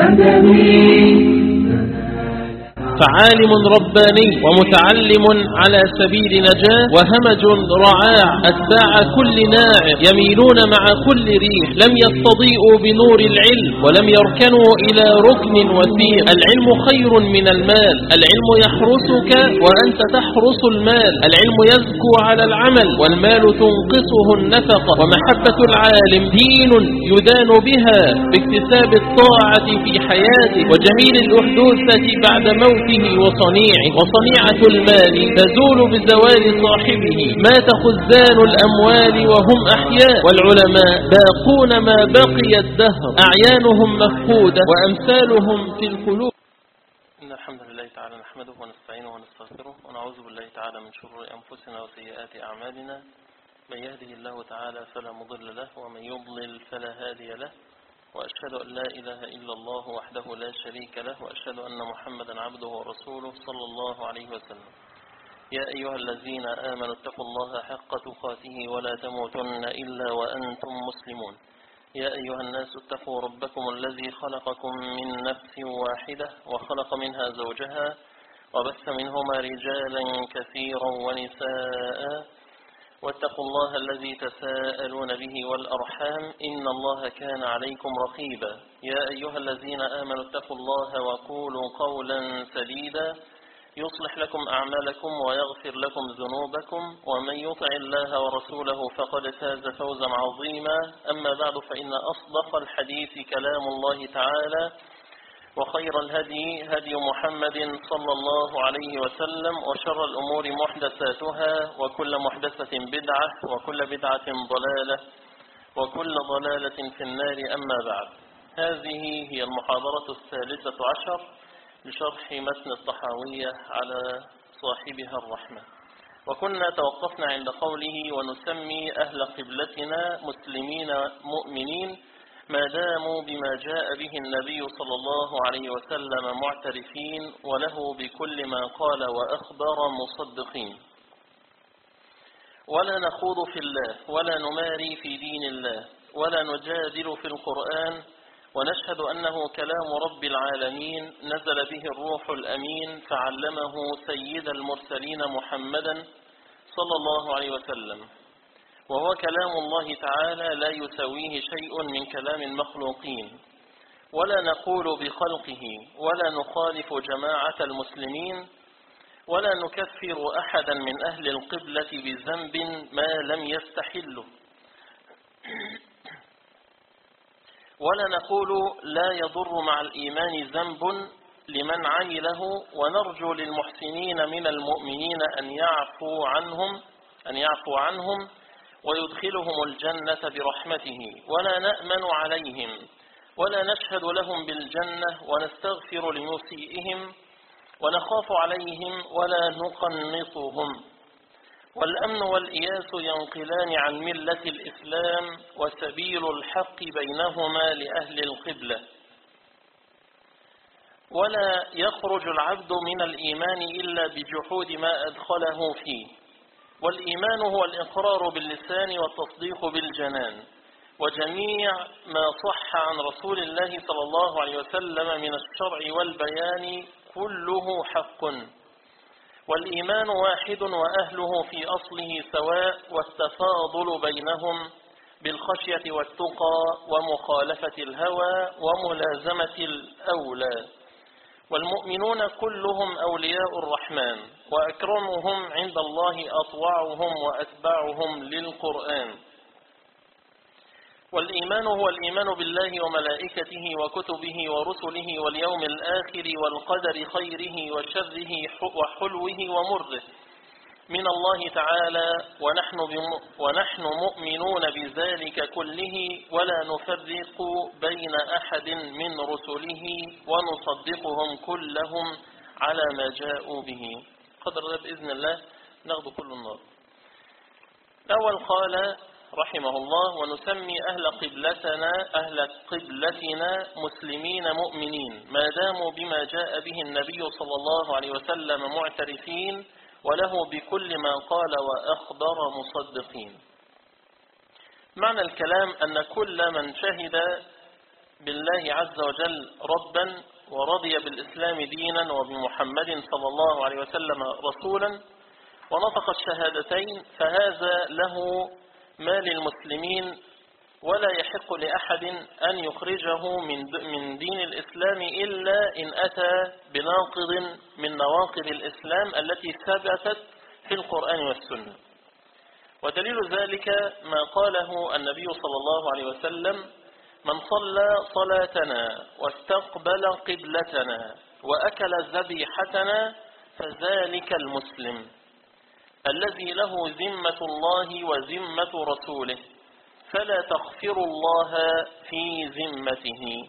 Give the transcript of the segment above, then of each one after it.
مدني فعالم رباني ومتعلم على سبيل نجاة وهمج رعاع أتباع كل ناعم يميلون مع كل ريح لم يستضيئوا بنور العلم ولم يركنوا إلى ركن وثيق العلم خير من المال العلم يحرسك وأنت تحرس المال العلم يزكو على العمل والمال تنقصه النفقة ومحبة العالم دين يدان بها باكتساب الطاعة في حياته وجميل الأحدوثة بعد موته وصنيعه وصنيعة المال تزول بزوال صاحبه مات خزان الأموال وهم أحياء والعلماء باقون ما بقي الدهر أعيانهم مفقودة وأمثالهم في القلوب إن الحمد لله تعالى نحمده ونستعينه ونستغفره ونعوذ بالله تعالى من شرور أنفسنا وسيئات أعمالنا من يهده الله تعالى فلا مضل له ومن يضلل فلا هادي له وأشهد أن لا إله إلا الله وحده لا شريك له وأشهد أن محمدا عبده ورسوله صلى الله عليه وسلم يا أيها الذين آمنوا اتقوا الله حق تقاته ولا تموتن إلا وأنتم مسلمون يا أيها الناس اتقوا ربكم الذي خلقكم من نفس واحدة وخلق منها زوجها وبث منهما رجالا كثيرا ونساء واتقوا الله الذي تساءلون به والأرحام إن الله كان عليكم رقيبا يا أيها الذين آمنوا اتقوا الله وقولوا قولا سديدا يصلح لكم أعمالكم ويغفر لكم ذنوبكم ومن يطع الله ورسوله فقد فاز فوزا عظيما أما بعد فإن أصدق الحديث كلام الله تعالى وخير الهدي هدي محمد صلى الله عليه وسلم وشر الأمور محدثاتها وكل محدثة بدعة وكل بدعة ضلالة وكل ضلالة في النار أما بعد هذه هي المحاضرة الثالثة عشر لشرح متن الطحاوية على صاحبها الرحمة وكنا توقفنا عند قوله ونسمي أهل قبلتنا مسلمين مؤمنين ما داموا بما جاء به النبي صلى الله عليه وسلم معترفين وله بكل ما قال وأخبر مصدقين ولا نخوض في الله ولا نماري في دين الله ولا نجادل في القرآن ونشهد أنه كلام رب العالمين نزل به الروح الأمين فعلمه سيد المرسلين محمدا صلى الله عليه وسلم وهو كلام الله تعالى لا يسويه شيء من كلام المخلوقين ولا نقول بخلقه ولا نخالف جماعة المسلمين ولا نكفر أحدا من أهل القبلة بذنب ما لم يستحله ولا نقول لا يضر مع الإيمان ذنب لمن عمله ونرجو للمحسنين من المؤمنين أن يعفو عنهم أن يعفو عنهم ويدخلهم الجنة برحمته ولا نأمن عليهم ولا نشهد لهم بالجنة ونستغفر لمسيئهم ونخاف عليهم ولا نقنطهم والأمن والإياس ينقلان عن ملة الإسلام وسبيل الحق بينهما لأهل القبلة ولا يخرج العبد من الإيمان إلا بجحود ما أدخله فيه والإيمان هو الإقرار باللسان والتصديق بالجنان وجميع ما صح عن رسول الله صلى الله عليه وسلم من الشرع والبيان كله حق والإيمان واحد وأهله في أصله سواء والتفاضل بينهم بالخشية والتقى ومخالفة الهوى وملازمة الأولى والمؤمنون كلهم أولياء الرحمن وأكرمهم عند الله أطوعهم وأتبعهم للقرآن والإيمان هو الإيمان بالله وملائكته وكتبه ورسله واليوم الآخر والقدر خيره وشره وحلوه ومره من الله تعالى ونحن, ونحن مؤمنون بذلك كله ولا نفرق بين أحد من رسله ونصدقهم كلهم على ما جاءوا به قدر الله بإذن الله ناخذ كل النار الأول قال رحمه الله ونسمي أهل قبلتنا أهل قبلتنا مسلمين مؤمنين ما داموا بما جاء به النبي صلى الله عليه وسلم معترفين وله بكل ما قال وأخبر مصدقين معنى الكلام أن كل من شهد بالله عز وجل ربا ورضي بالإسلام دينا وبمحمد صلى الله عليه وسلم رسولا ونطق الشهادتين فهذا له ما للمسلمين ولا يحق لأحد أن يخرجه من من دين الإسلام إلا إن أتى بناقض من نواقض الإسلام التي ثبتت في القرآن والسنة ودليل ذلك ما قاله النبي صلى الله عليه وسلم من صلى صلاتنا واستقبل قبلتنا وأكل ذبيحتنا فذلك المسلم الذي له ذمة الله وذمة رسوله فلا تغفر الله في ذمته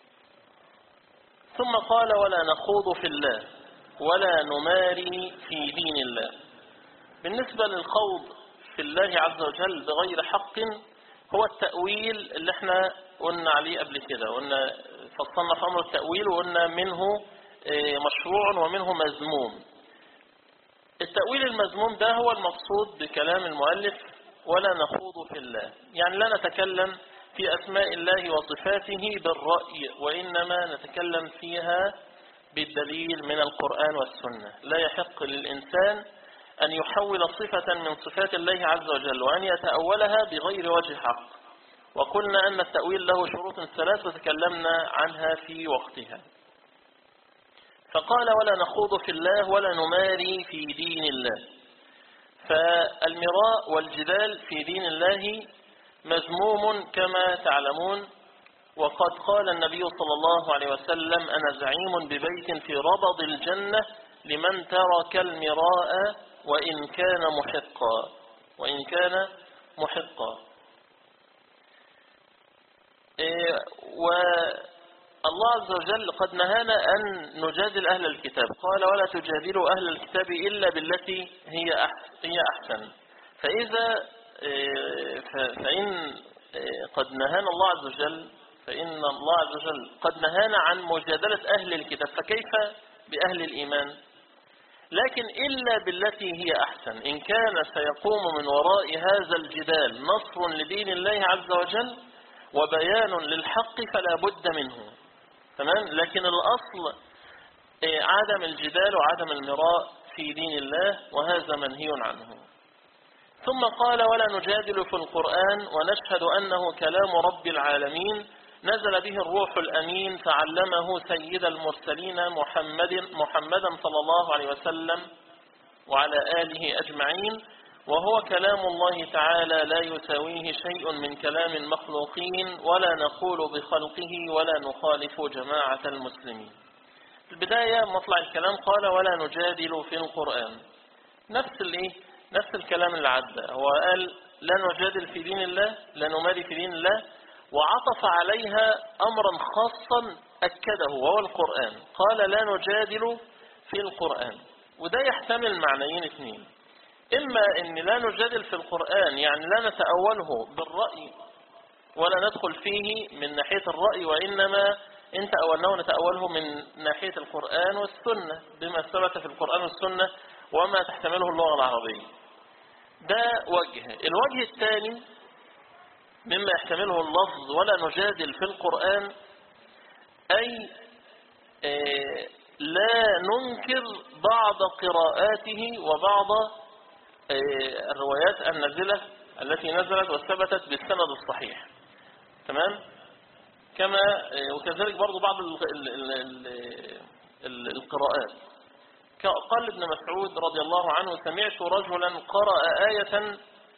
ثم قال ولا نخوض في الله ولا نماري في دين الله بالنسبة للخوض في الله عز وجل بغير حق هو التأويل اللي احنا قلنا عليه قبل كده قلنا فصلنا في أمر التأويل وقلنا منه مشروع ومنه مذموم التأويل المذموم ده هو المقصود بكلام المؤلف ولا نخوض في الله يعني لا نتكلم في أسماء الله وصفاته بالرأي وإنما نتكلم فيها بالدليل من القرآن والسنة لا يحق للإنسان أن يحول صفة من صفات الله عز وجل وأن يتأولها بغير وجه حق وقلنا أن التأويل له شروط ثلاث وتكلمنا عنها في وقتها فقال ولا نخوض في الله ولا نماري في دين الله فالمراء والجدال في دين الله مذموم كما تعلمون وقد قال النبي صلى الله عليه وسلم أنا زعيم ببيت في ربض الجنة لمن ترك المراء وإن كان محقا وإن كان محقا إيه والله عز وجل قد نهانا أن نجادل أهل الكتاب قال ولا تجادلوا أهل الكتاب إلا بالتي هي أحسن, هي أحسن فإذا إيه فإن إيه قد نهانا الله عز وجل فإن الله عز وجل قد نهانا عن مجادلة أهل الكتاب فكيف بأهل الإيمان لكن إلا بالتي هي أحسن إن كان سيقوم من وراء هذا الجدال نصر لدين الله عز وجل وبيان للحق فلا بد منه تمام لكن الأصل عدم الجدال وعدم المراء في دين الله وهذا منهي عنه ثم قال ولا نجادل في القرآن ونشهد أنه كلام رب العالمين نزل به الروح الأمين فعلمه سيد المرسلين محمد محمدا صلى الله عليه وسلم وعلى آله أجمعين وهو كلام الله تعالى لا يساويه شيء من كلام المخلوقين ولا نقول بخلقه ولا نخالف جماعة المسلمين في البداية مطلع الكلام قال ولا نجادل في القرآن نفس الايه نفس الكلام اللي عدى هو قال لا نجادل في دين الله لا نماري في دين الله وعطف عليها أمرا خاصا أكده وهو القرآن قال لا نجادل في القرآن وده يحتمل معنيين اثنين إما أن لا نجادل في القرآن يعني لا نتأوله بالرأي ولا ندخل فيه من ناحية الرأي وإنما إن تأولناه نتأوله من ناحية القرآن والسنة بما ثبت في القرآن والسنة وما تحتمله اللغة العربية ده وجه الوجه الثاني مما يحتمله اللفظ ولا نجادل في القرآن أي لا ننكر بعض قراءاته وبعض الروايات النازلة التي نزلت وثبتت بالسند الصحيح تمام كما وكذلك برضو بعض ال ال ال ال القراءات قال ابن مسعود رضي الله عنه سمعت رجلا قرأ آية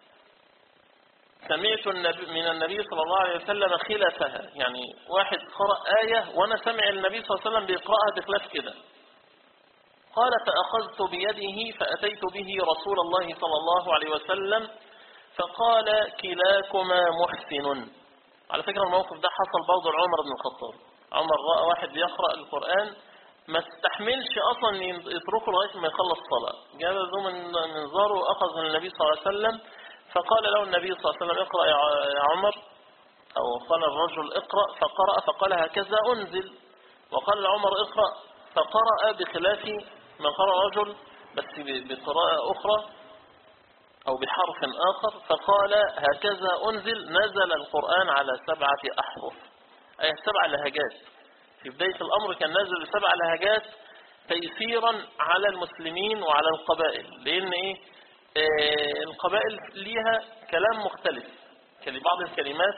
سمعت النبي من النبي صلى الله عليه وسلم خلافها يعني واحد قرأ آية وأنا سمع النبي صلى الله عليه وسلم بيقرأها بخلاف كده قال فأخذت بيده فأتيت به رسول الله صلى الله عليه وسلم فقال كلاكما محسن على فكرة الموقف ده حصل برضه لعمر بن الخطاب عمر رأى واحد بيقرأ القرآن ما استحملش أصلا يتركه لغاية ما يخلص الصلاة جاب ذو من منظاره وأخذ من النبي صلى الله عليه وسلم فقال له النبي صلى الله عليه وسلم اقرأ يا عمر أو قال الرجل اقرأ فقرأ فقال هكذا أنزل وقال لعمر اقرأ فقرأ بخلاف ما قرأ رجل بس بقراءة أخرى أو بحرف آخر فقال هكذا أنزل نزل القرآن على سبعة أحرف آية سبع لهجات في بداية الأمر كان نازل بسبع لهجات تيسيرا على المسلمين وعلى القبائل لأن إيه آه القبائل ليها كلام مختلف بعض الكلمات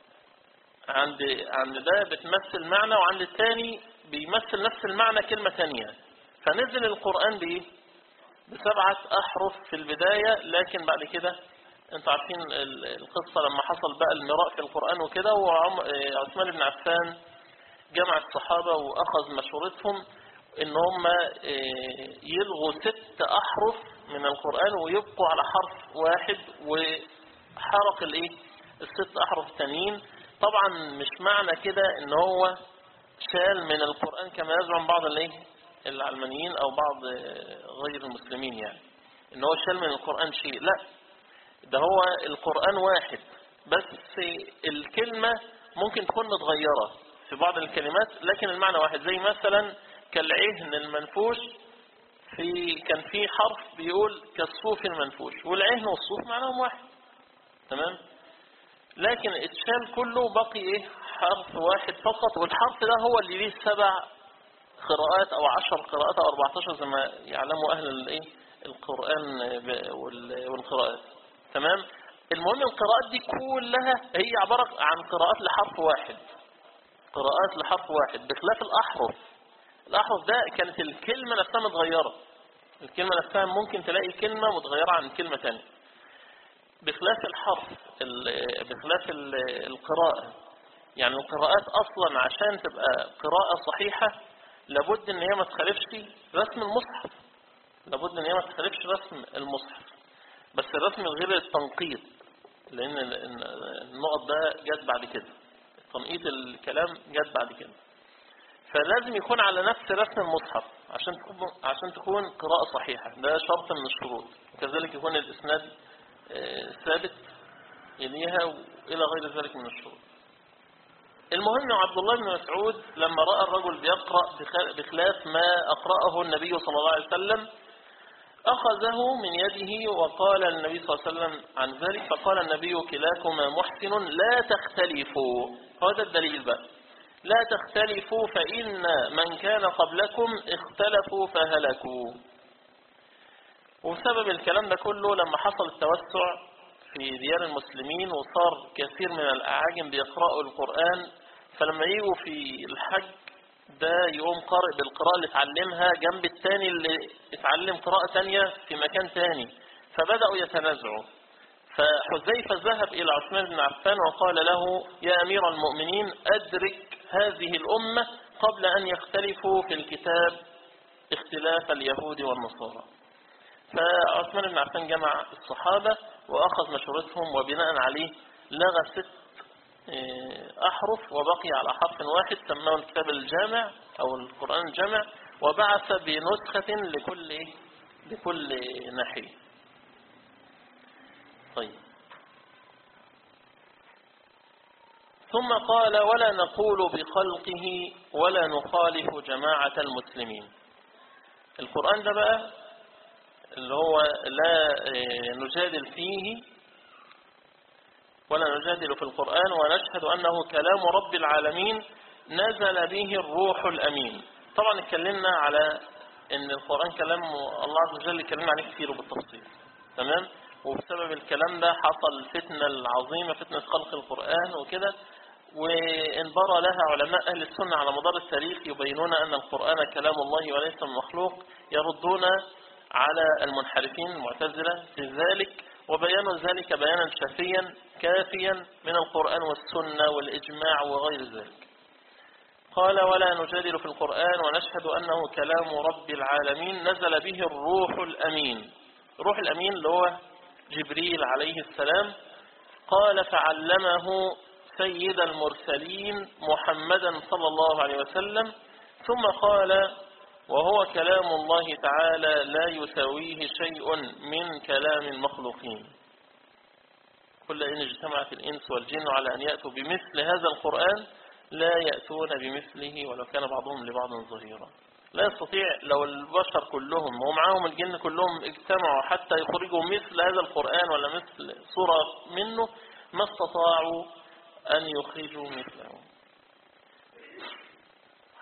عند عند ده بتمثل معنى وعند الثاني بيمثل نفس المعنى كلمة ثانية فنزل القرآن بإيه بسبعة أحرف في البداية لكن بعد كده انتوا عارفين القصة لما حصل بقى المراء في القرآن وكده وعثمان بن عفان جمع الصحابة وأخذ مشورتهم ان هم يلغوا ست أحرف من القرآن ويبقوا على حرف واحد وحرق الايه الست أحرف التانيين طبعا مش معنى كده ان هو شال من القرآن كما يزعم بعض الايه العلمانيين او بعض غير المسلمين يعني ان هو شال من القرآن شيء لا ده هو القرآن واحد بس الكلمة ممكن تكون متغيرة في بعض الكلمات لكن المعنى واحد زي مثلا كالعهن المنفوش في كان في حرف بيقول كالصوف المنفوش والعهن والصوف معناهم واحد تمام لكن اتشال كله بقي ايه حرف واحد فقط والحرف ده هو اللي ليه سبع قراءات او عشر قراءات او 14 زي ما يعلموا اهل الايه القرآن والقراءات تمام المهم القراءات دي كلها هي عبارة عن قراءات لحرف واحد قراءات لحرف واحد بخلاف الأحرف الأحرف ده كانت الكلمة نفسها متغيرة الكلمة نفسها ممكن تلاقي كلمة متغيرة عن كلمة ثانيه بخلاف الحرف بخلاف القراءة يعني القراءات أصلا عشان تبقى قراءة صحيحة لابد ان هي ما تخالفش رسم المصحف لابد ان هي ما تخالفش رسم المصحف بس الرسم غير التنقيط لان النقط ده جت بعد كده تنقيط الكلام جت بعد كده فلازم يكون على نفس رسم المصحف عشان تكون عشان تكون قراءة صحيحة ده شرط من الشروط وكذلك يكون الاسناد ثابت إليها وإلى غير ذلك من الشروط المهم عبد الله بن مسعود لما رأى الرجل بيقرأ بخلاف ما أقرأه النبي صلى الله عليه وسلم أخذه من يده وقال النبي صلى الله عليه وسلم عن ذلك فقال النبي كلاكما محسن لا تختلفوا هذا الدليل بقى لا تختلفوا فإن من كان قبلكم اختلفوا فهلكوا وسبب الكلام ده كله لما حصل التوسع في ديار المسلمين وصار كثير من الأعاجم بيقرأوا القرآن فلما يجوا في الحج ده يقوم قارئ بالقراءة اللي اتعلمها جنب التاني اللي اتعلم قراءة تانية في مكان تاني فبدأوا يتنازعوا فحذيفة ذهب إلى عثمان بن عفان وقال له يا أمير المؤمنين أدرك هذه الأمة قبل أن يختلفوا في الكتاب اختلاف اليهود والنصارى فعثمان بن عفان جمع الصحابة وأخذ مشورتهم وبناء عليه لغى ست أحرف وبقي على حرف واحد سماه الكتاب الجامع أو القرآن الجامع وبعث بنسخة لكل لكل ناحية طيب ثم قال ولا نقول بخلقه ولا نخالف جماعة المسلمين القرآن ده بقى اللي هو لا نجادل فيه ولا نجادل في القرآن ونشهد أنه كلام رب العالمين نزل به الروح الأمين طبعا اتكلمنا على ان القرآن كلام الله عز وجل اتكلمنا عليه كثير بالتفصيل تمام وبسبب الكلام ده حصل الفتنة العظيمة فتنة خلق القرآن وكده وانبرى لها علماء أهل السنة على مدار التاريخ يبينون أن القرآن كلام الله وليس من مخلوق يردون على المنحرفين المعتزلة في ذلك وبيانوا ذلك بيانا شافيا كافيا من القرآن والسنة والإجماع وغير ذلك قال ولا نجادل في القرآن ونشهد أنه كلام رب العالمين نزل به الروح الأمين الروح الأمين اللي هو جبريل عليه السلام قال فعلمه سيد المرسلين محمدا صلى الله عليه وسلم ثم قال وهو كلام الله تعالى لا يساويه شيء من كلام المخلوقين كل إن اجتمعت الإنس والجن على أن يأتوا بمثل هذا القرآن لا يأتون بمثله ولو كان بعضهم لبعض ظهيرا لا يستطيع لو البشر كلهم ومعهم الجن كلهم اجتمعوا حتى يخرجوا مثل هذا القرآن ولا مثل صورة منه ما استطاعوا أن يخرجوا مثله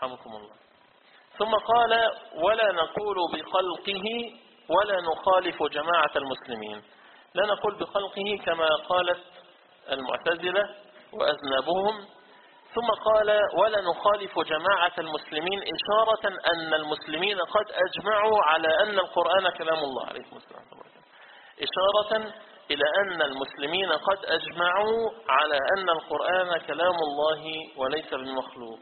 رحمكم الله ثم قال ولا نقول بخلقه ولا نخالف جماعة المسلمين لا نقول بخلقه كما قالت المعتزلة وأذنبهم ثم قال ولا نخالف جماعة المسلمين إشارة أن المسلمين قد أجمعوا على أن القرآن كلام الله عليه السلام إشارة إلى أن المسلمين قد أجمعوا على أن القرآن كلام الله وليس بالمخلوق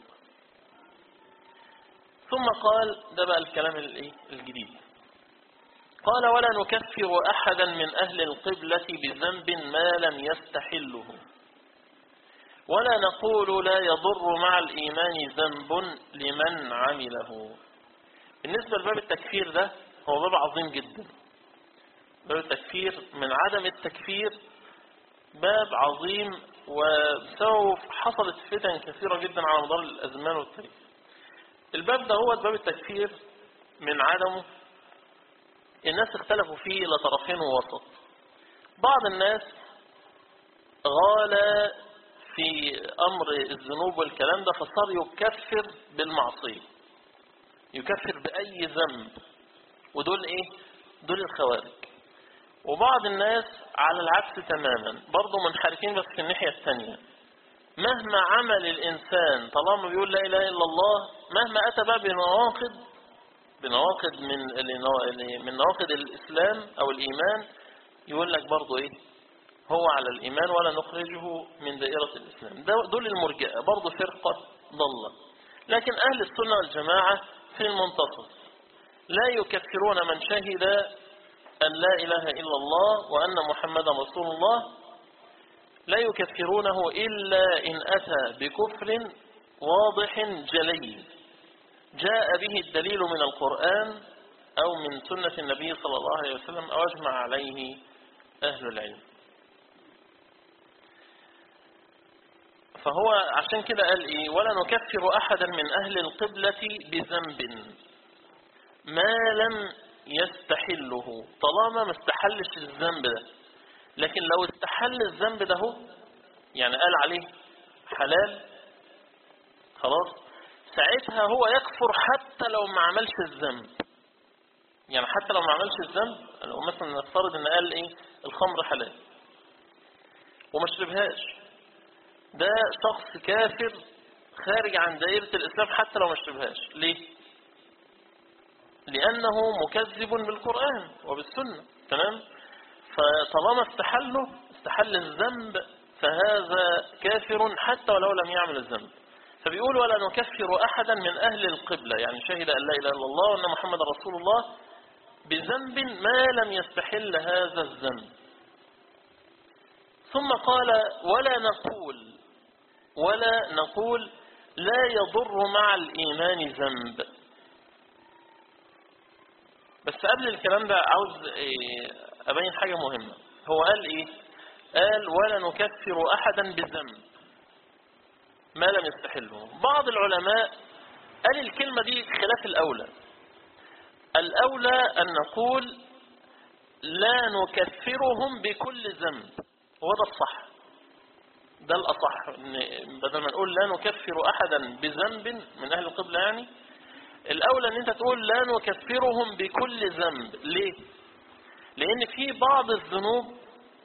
ثم قال ده بقى الكلام الجديد قال ولا نكفر أحدا من أهل القبلة بذنب ما لم يستحله ولا نقول لا يضر مع الإيمان ذنب لمن عمله بالنسبة لباب التكفير ده هو باب عظيم جدا باب التكفير من عدم التكفير باب عظيم وسوف حصلت فتن كثيرة جدا على مدار الأزمان والتاريخ الباب ده هو باب التكفير من عدمه الناس اختلفوا فيه إلى طرفين ووسط بعض الناس غال في أمر الذنوب والكلام ده فصار يكفر بالمعصية يكفر بأي ذنب ودول إيه دول الخوارج وبعض الناس على العكس تماما برضه منحرفين بس في الناحية الثانية مهما عمل الإنسان طالما بيقول لا إله إلا الله مهما أتى بقى بنواقض بنواقض من من نواقض الإسلام أو الإيمان يقول لك برضه إيه هو على الإيمان ولا نخرجه من دائرة الإسلام دول المرجئة برضه فرقة ضلة لكن أهل السنة والجماعة في المنتصف لا يكفرون من شهد أن لا إله إلا الله وأن محمدا رسول الله لا يكفرونه إلا إن أتى بكفر واضح جلي جاء به الدليل من القرآن أو من سنة النبي صلى الله عليه وسلم أو أجمع عليه أهل العلم فهو عشان كده قال إيه ولا نكفر أحدا من أهل القبلة بذنب ما لم يستحله طالما ما استحلش الذنب ده لكن لو استحل الذنب ده هو يعني قال عليه حلال خلاص ساعتها هو يكفر حتى لو ما عملش الذنب يعني حتى لو ما عملش الذنب لو مثلا نفترض ان قال ايه الخمر حلال وما شربهاش ده شخص كافر خارج عن دائرة الإسلام حتى لو ما شربهاش ليه لأنه مكذب بالقرآن وبالسنة تمام فطالما استحله استحل الذنب فهذا كافر حتى ولو لم يعمل الذنب فبيقول ولا نكفر أحدا من أهل القبلة يعني شهد أن لا إله إلا الله وأن محمد رسول الله بذنب ما لم يستحل هذا الذنب ثم قال ولا نقول ولا نقول لا يضر مع الإيمان ذنب بس قبل الكلام ده عاوز أبين حاجة مهمة هو قال إيه قال ولا نكفر أحدا بذنب ما لم يستحله بعض العلماء قال الكلمة دي خلاف الأولى الأولى أن نقول لا نكفرهم بكل ذنب وده الصح ده الأصح بدل ما نقول لا نكفر أحدا بذنب من أهل القبلة يعني الأولى أن أنت تقول لا نكفرهم بكل ذنب ليه لأن في بعض الذنوب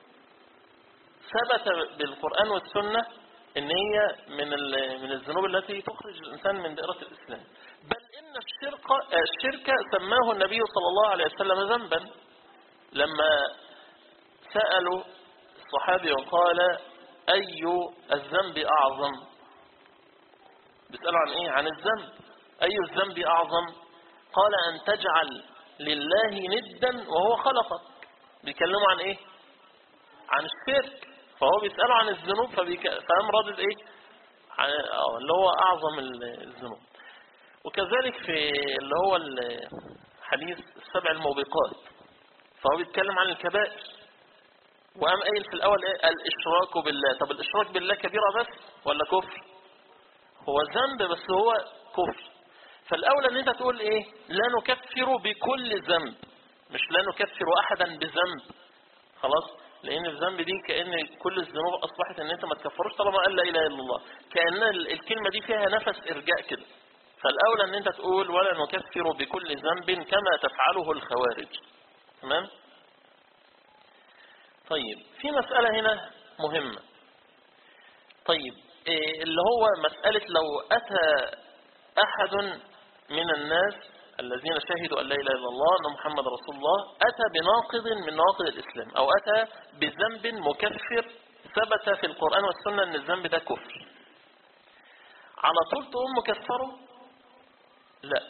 ثبت بالقرآن والسنة ان هي من من الذنوب التي تخرج الإنسان من دائرة الإسلام بل إن الشرك الشرك سماه النبي صلى الله عليه وسلم ذنبا لما سألوا الصحابي وقال أي الذنب أعظم بيسألوا عن إيه عن الذنب أي الذنب أعظم قال أن تجعل لله ندا وهو خلقك بيكلموا عن إيه عن الشرك فهو بيسأله عن الذنوب فبيك... فقام ردد ايه عن... اللي هو اعظم الذنوب وكذلك في اللي هو الحديث السبع الموبقات فهو بيتكلم عن الكبائر وقام قايل في الاول ايه الاشراك بالله طب الاشراك بالله كبيرة بس ولا كفر هو ذنب بس هو كفر فالاولى ان انت تقول ايه لا نكفر بكل ذنب مش لا نكفر احدا بذنب خلاص لان الذنب دي كأن كل الذنوب اصبحت ان انت ما تكفروش طالما قال لا اله الا الله كأن الكلمة دي فيها نفس ارجاء كده فالأولى أن أنت تقول ولا نكفر بكل ذنب كما تفعله الخوارج تمام طيب في مسألة هنا مهمة طيب إيه اللي هو مسألة لو أتى أحد من الناس الذين شهدوا أن لا إله إلا الله أن محمد رسول الله أتى بناقض من نواقض الإسلام أو أتى بذنب مكفر ثبت في القرآن والسنة أن الذنب ده كفر على طول تقوم مكفره لا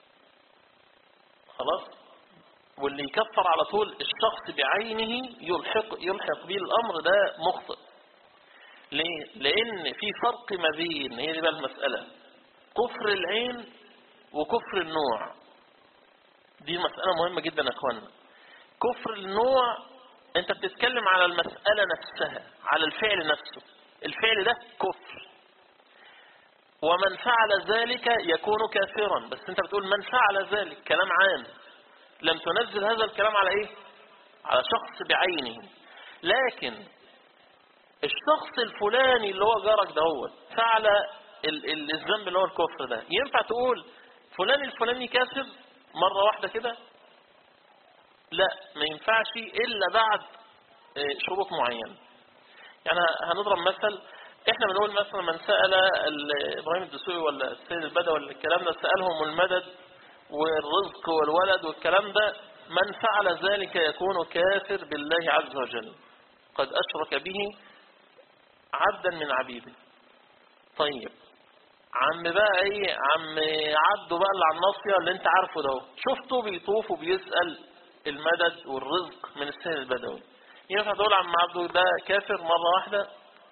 خلاص واللي يكفر على طول الشخص بعينه يلحق يلحق به الأمر ده مخطئ ليه؟ لأن في فرق ما بين هي دي بقى المسألة كفر العين وكفر النوع دي مسألة مهمة جدا يا اخوانا كفر النوع انت بتتكلم على المسألة نفسها على الفعل نفسه الفعل ده كفر ومن فعل ذلك يكون كافرا بس انت بتقول من فعل ذلك كلام عام لم تنزل هذا الكلام على ايه على شخص بعينه لكن الشخص الفلاني اللي هو جارك ده هو فعل ال- ال- الذنب اللي هو الكفر ده ينفع تقول فلان الفلاني كافر مرة واحدة كده لا ما ينفعش إلا بعد آه، شروط معينة يعني هنضرب مثل احنا بنقول مثلا من سأل ال- ابراهيم الدسوقي ولا السيد البدوي ولا الكلام ده سألهم المدد والرزق والولد والكلام ده من فعل ذلك يكون كافر بالله عز وجل قد أشرك به عبدا من عبيده طيب عم بقى ايه عم عبده بقى اللي على الناصية اللي انت عارفه ده شفته بيطوف وبيسأل المدد والرزق من السيد البدوي ينفع تقول عم عبده ده كافر مرة واحدة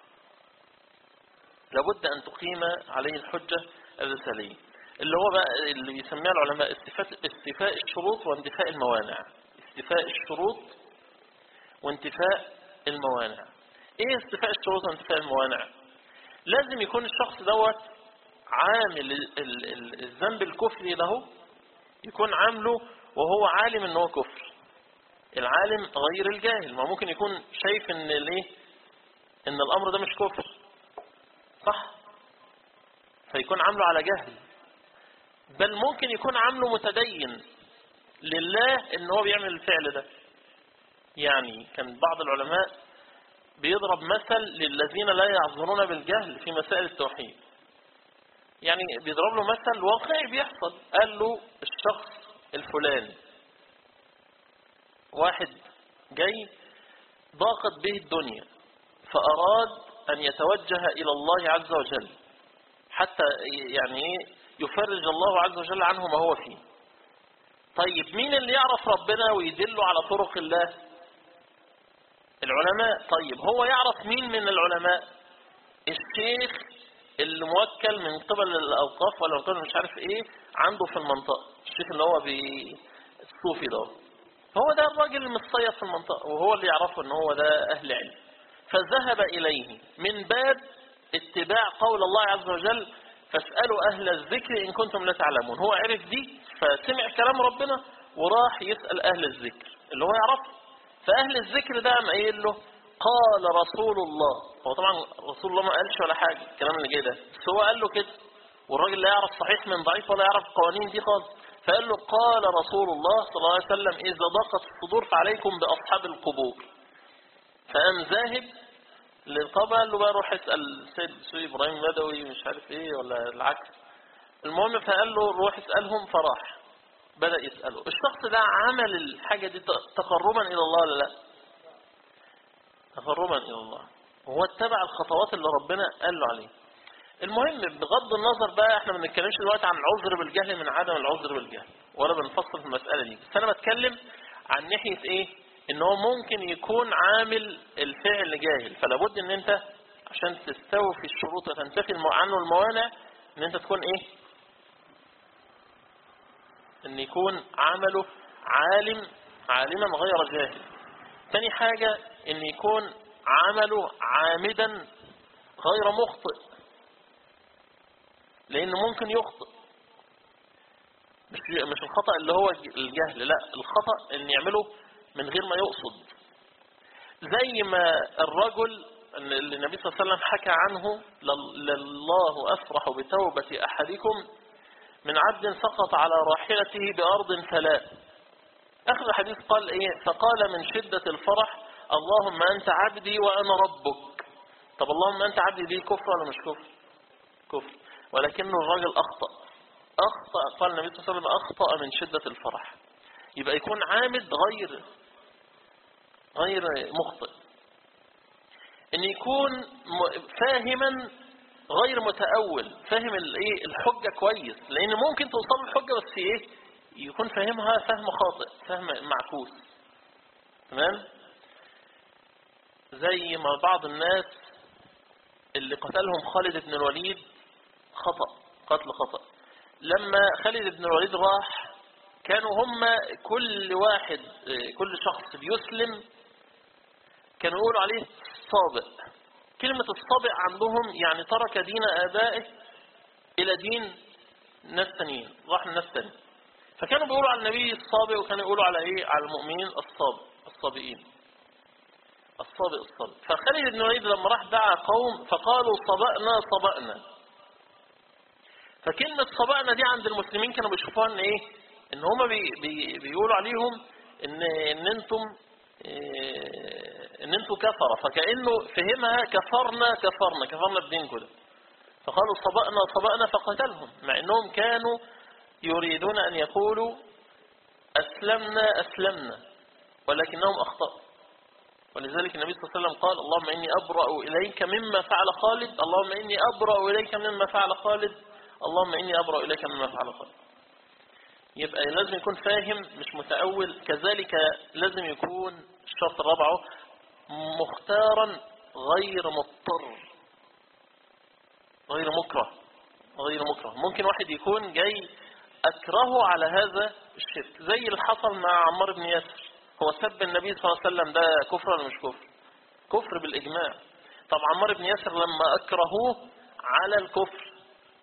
لابد أن تقيم عليه الحجة الرسالية اللي هو بقى اللي بيسميها العلماء استفاء, استفاء الشروط واندفاء الموانع استفاء الشروط وانتفاء الموانع ايه استفاء الشروط وانتفاء الموانع لازم يكون الشخص دوت عامل ال- ال- ال- الذنب الكفري ده يكون عامله وهو عالم ان هو كفر العالم غير الجاهل ما ممكن يكون شايف ان الايه ان الامر ده مش كفر صح فيكون عامله على جهل بل ممكن يكون عامله متدين لله ان هو بيعمل الفعل ده يعني كان بعض العلماء بيضرب مثل للذين لا يعذرون بالجهل في مسائل التوحيد يعني بيضرب له مثل واقعي بيحصل قال له الشخص الفلاني واحد جاي ضاقت به الدنيا فأراد أن يتوجه إلى الله عز وجل حتى يعني إيه يفرج الله عز وجل عنه ما هو فيه طيب مين اللي يعرف ربنا ويدله على طرق الله العلماء طيب هو يعرف مين من العلماء الشيخ اللي موكل من قبل الأوقاف ولا من قبل مش عارف ايه عنده في المنطقة الشيخ اللي هو بي- الصوفي ده هو ده الراجل المصيف في المنطقة وهو اللي يعرفه ان هو ده اهل علم فذهب اليه من باب اتباع قول الله عز وجل فاسألوا اهل الذكر ان كنتم لا تعلمون هو عرف دي فسمع كلام ربنا وراح يسأل اهل الذكر اللي هو يعرفه فاهل الذكر ده قام قايل له قال رسول الله هو طبعا رسول الله ما قالش ولا حاجة الكلام اللي جاي ده بس هو قال له كده والراجل لا يعرف صحيح من ضعيف ولا يعرف القوانين دي خالص فقال له قال رسول الله صلى الله عليه وسلم إذا ضاقت الصدور فعليكم بأصحاب القبور فقام ذاهب للقبر قال له بقى روح اسأل السيد سوي إبراهيم بدوي مش عارف إيه ولا العكس المهم فقال له روح اسألهم فراح بدأ يسأله الشخص ده عمل الحاجة دي تقربا إلى الله ولا لا تقربا إلى الله وهو اتبع الخطوات اللي ربنا قال له عليه المهم بغض النظر بقى احنا ما بنتكلمش دلوقتي عن العذر بالجهل من عدم العذر بالجهل ولا بنفصل في المسألة دي بس انا بتكلم عن ناحية ايه ان هو ممكن يكون عامل الفعل جاهل فلا بد ان انت عشان تستوفي الشروط وتنتفي الم- عنه الموانع ان انت تكون ايه ان يكون عمله عالم عالما غير جاهل تاني حاجة ان يكون عمله عامدا غير مخطئ لانه ممكن يخطئ مش مش الخطأ اللي هو الجهل لا الخطأ ان يعمله من غير ما يقصد زي ما الرجل اللي النبي صلى الله عليه وسلم حكى عنه لل- لله أفرح بتوبة أحدكم من عبد سقط على راحلته بأرض فلاء أخذ حديث قال إيه فقال من شدة الفرح اللهم أنت عبدي وأنا ربك طب اللهم أنت عبدي دي كفر ولا مش كفر كفر ولكنه الراجل أخطأ أخطأ قال النبي صلى الله عليه وسلم أخطأ من شدة الفرح يبقى يكون عامد غير غير مخطئ ان يكون فاهما غير متأول فاهم الايه الحجة كويس لان ممكن توصل الحجة بس ايه يكون فاهمها فهم خاطئ فهم معكوس تمام زي ما بعض الناس اللي قتلهم خالد بن الوليد خطأ قتل خطأ لما خالد بن الوليد راح كانوا هم كل واحد كل شخص بيسلم كانوا يقولوا عليه صابئ كلمة الصابئ عندهم يعني ترك دين آبائه إلى دين ناس تانيين راح لناس تانيين فكانوا بيقولوا على النبي الصابئ وكانوا يقولوا على إيه على المؤمنين الصابئ الصابئين الصابئ الصابئ فخالد بن الوليد لما راح دعا قوم فقالوا صبأنا صبأنا فكلمة صبأنا دي عند المسلمين كانوا بيشوفوها ان ايه ان هما بي بي بيقولوا عليهم ان ان انتم إيه ان انتم كفرة فكأنه فهمها كفرنا كفرنا كفرنا بدين كده فقالوا صبأنا صبأنا فقتلهم مع انهم كانوا يريدون ان يقولوا اسلمنا اسلمنا ولكنهم اخطأوا ولذلك النبي صلى الله عليه وسلم قال اللهم إني أبرأ إليك مما فعل خالد اللهم إني أبرأ إليك مما فعل خالد اللهم إني أبرأ إليك مما فعل خالد يبقى لازم يكون فاهم مش متأول كذلك لازم يكون الشرط الرابع مختارا غير مضطر غير مكره غير مكره ممكن واحد يكون جاي أكرهه على هذا الشرك زي اللي حصل مع عمار بن ياسر هو سب النبي صلى الله عليه وسلم ده كفر ولا مش كفر كفر بالإجماع طب عمار بن ياسر لما أكرهوه على الكفر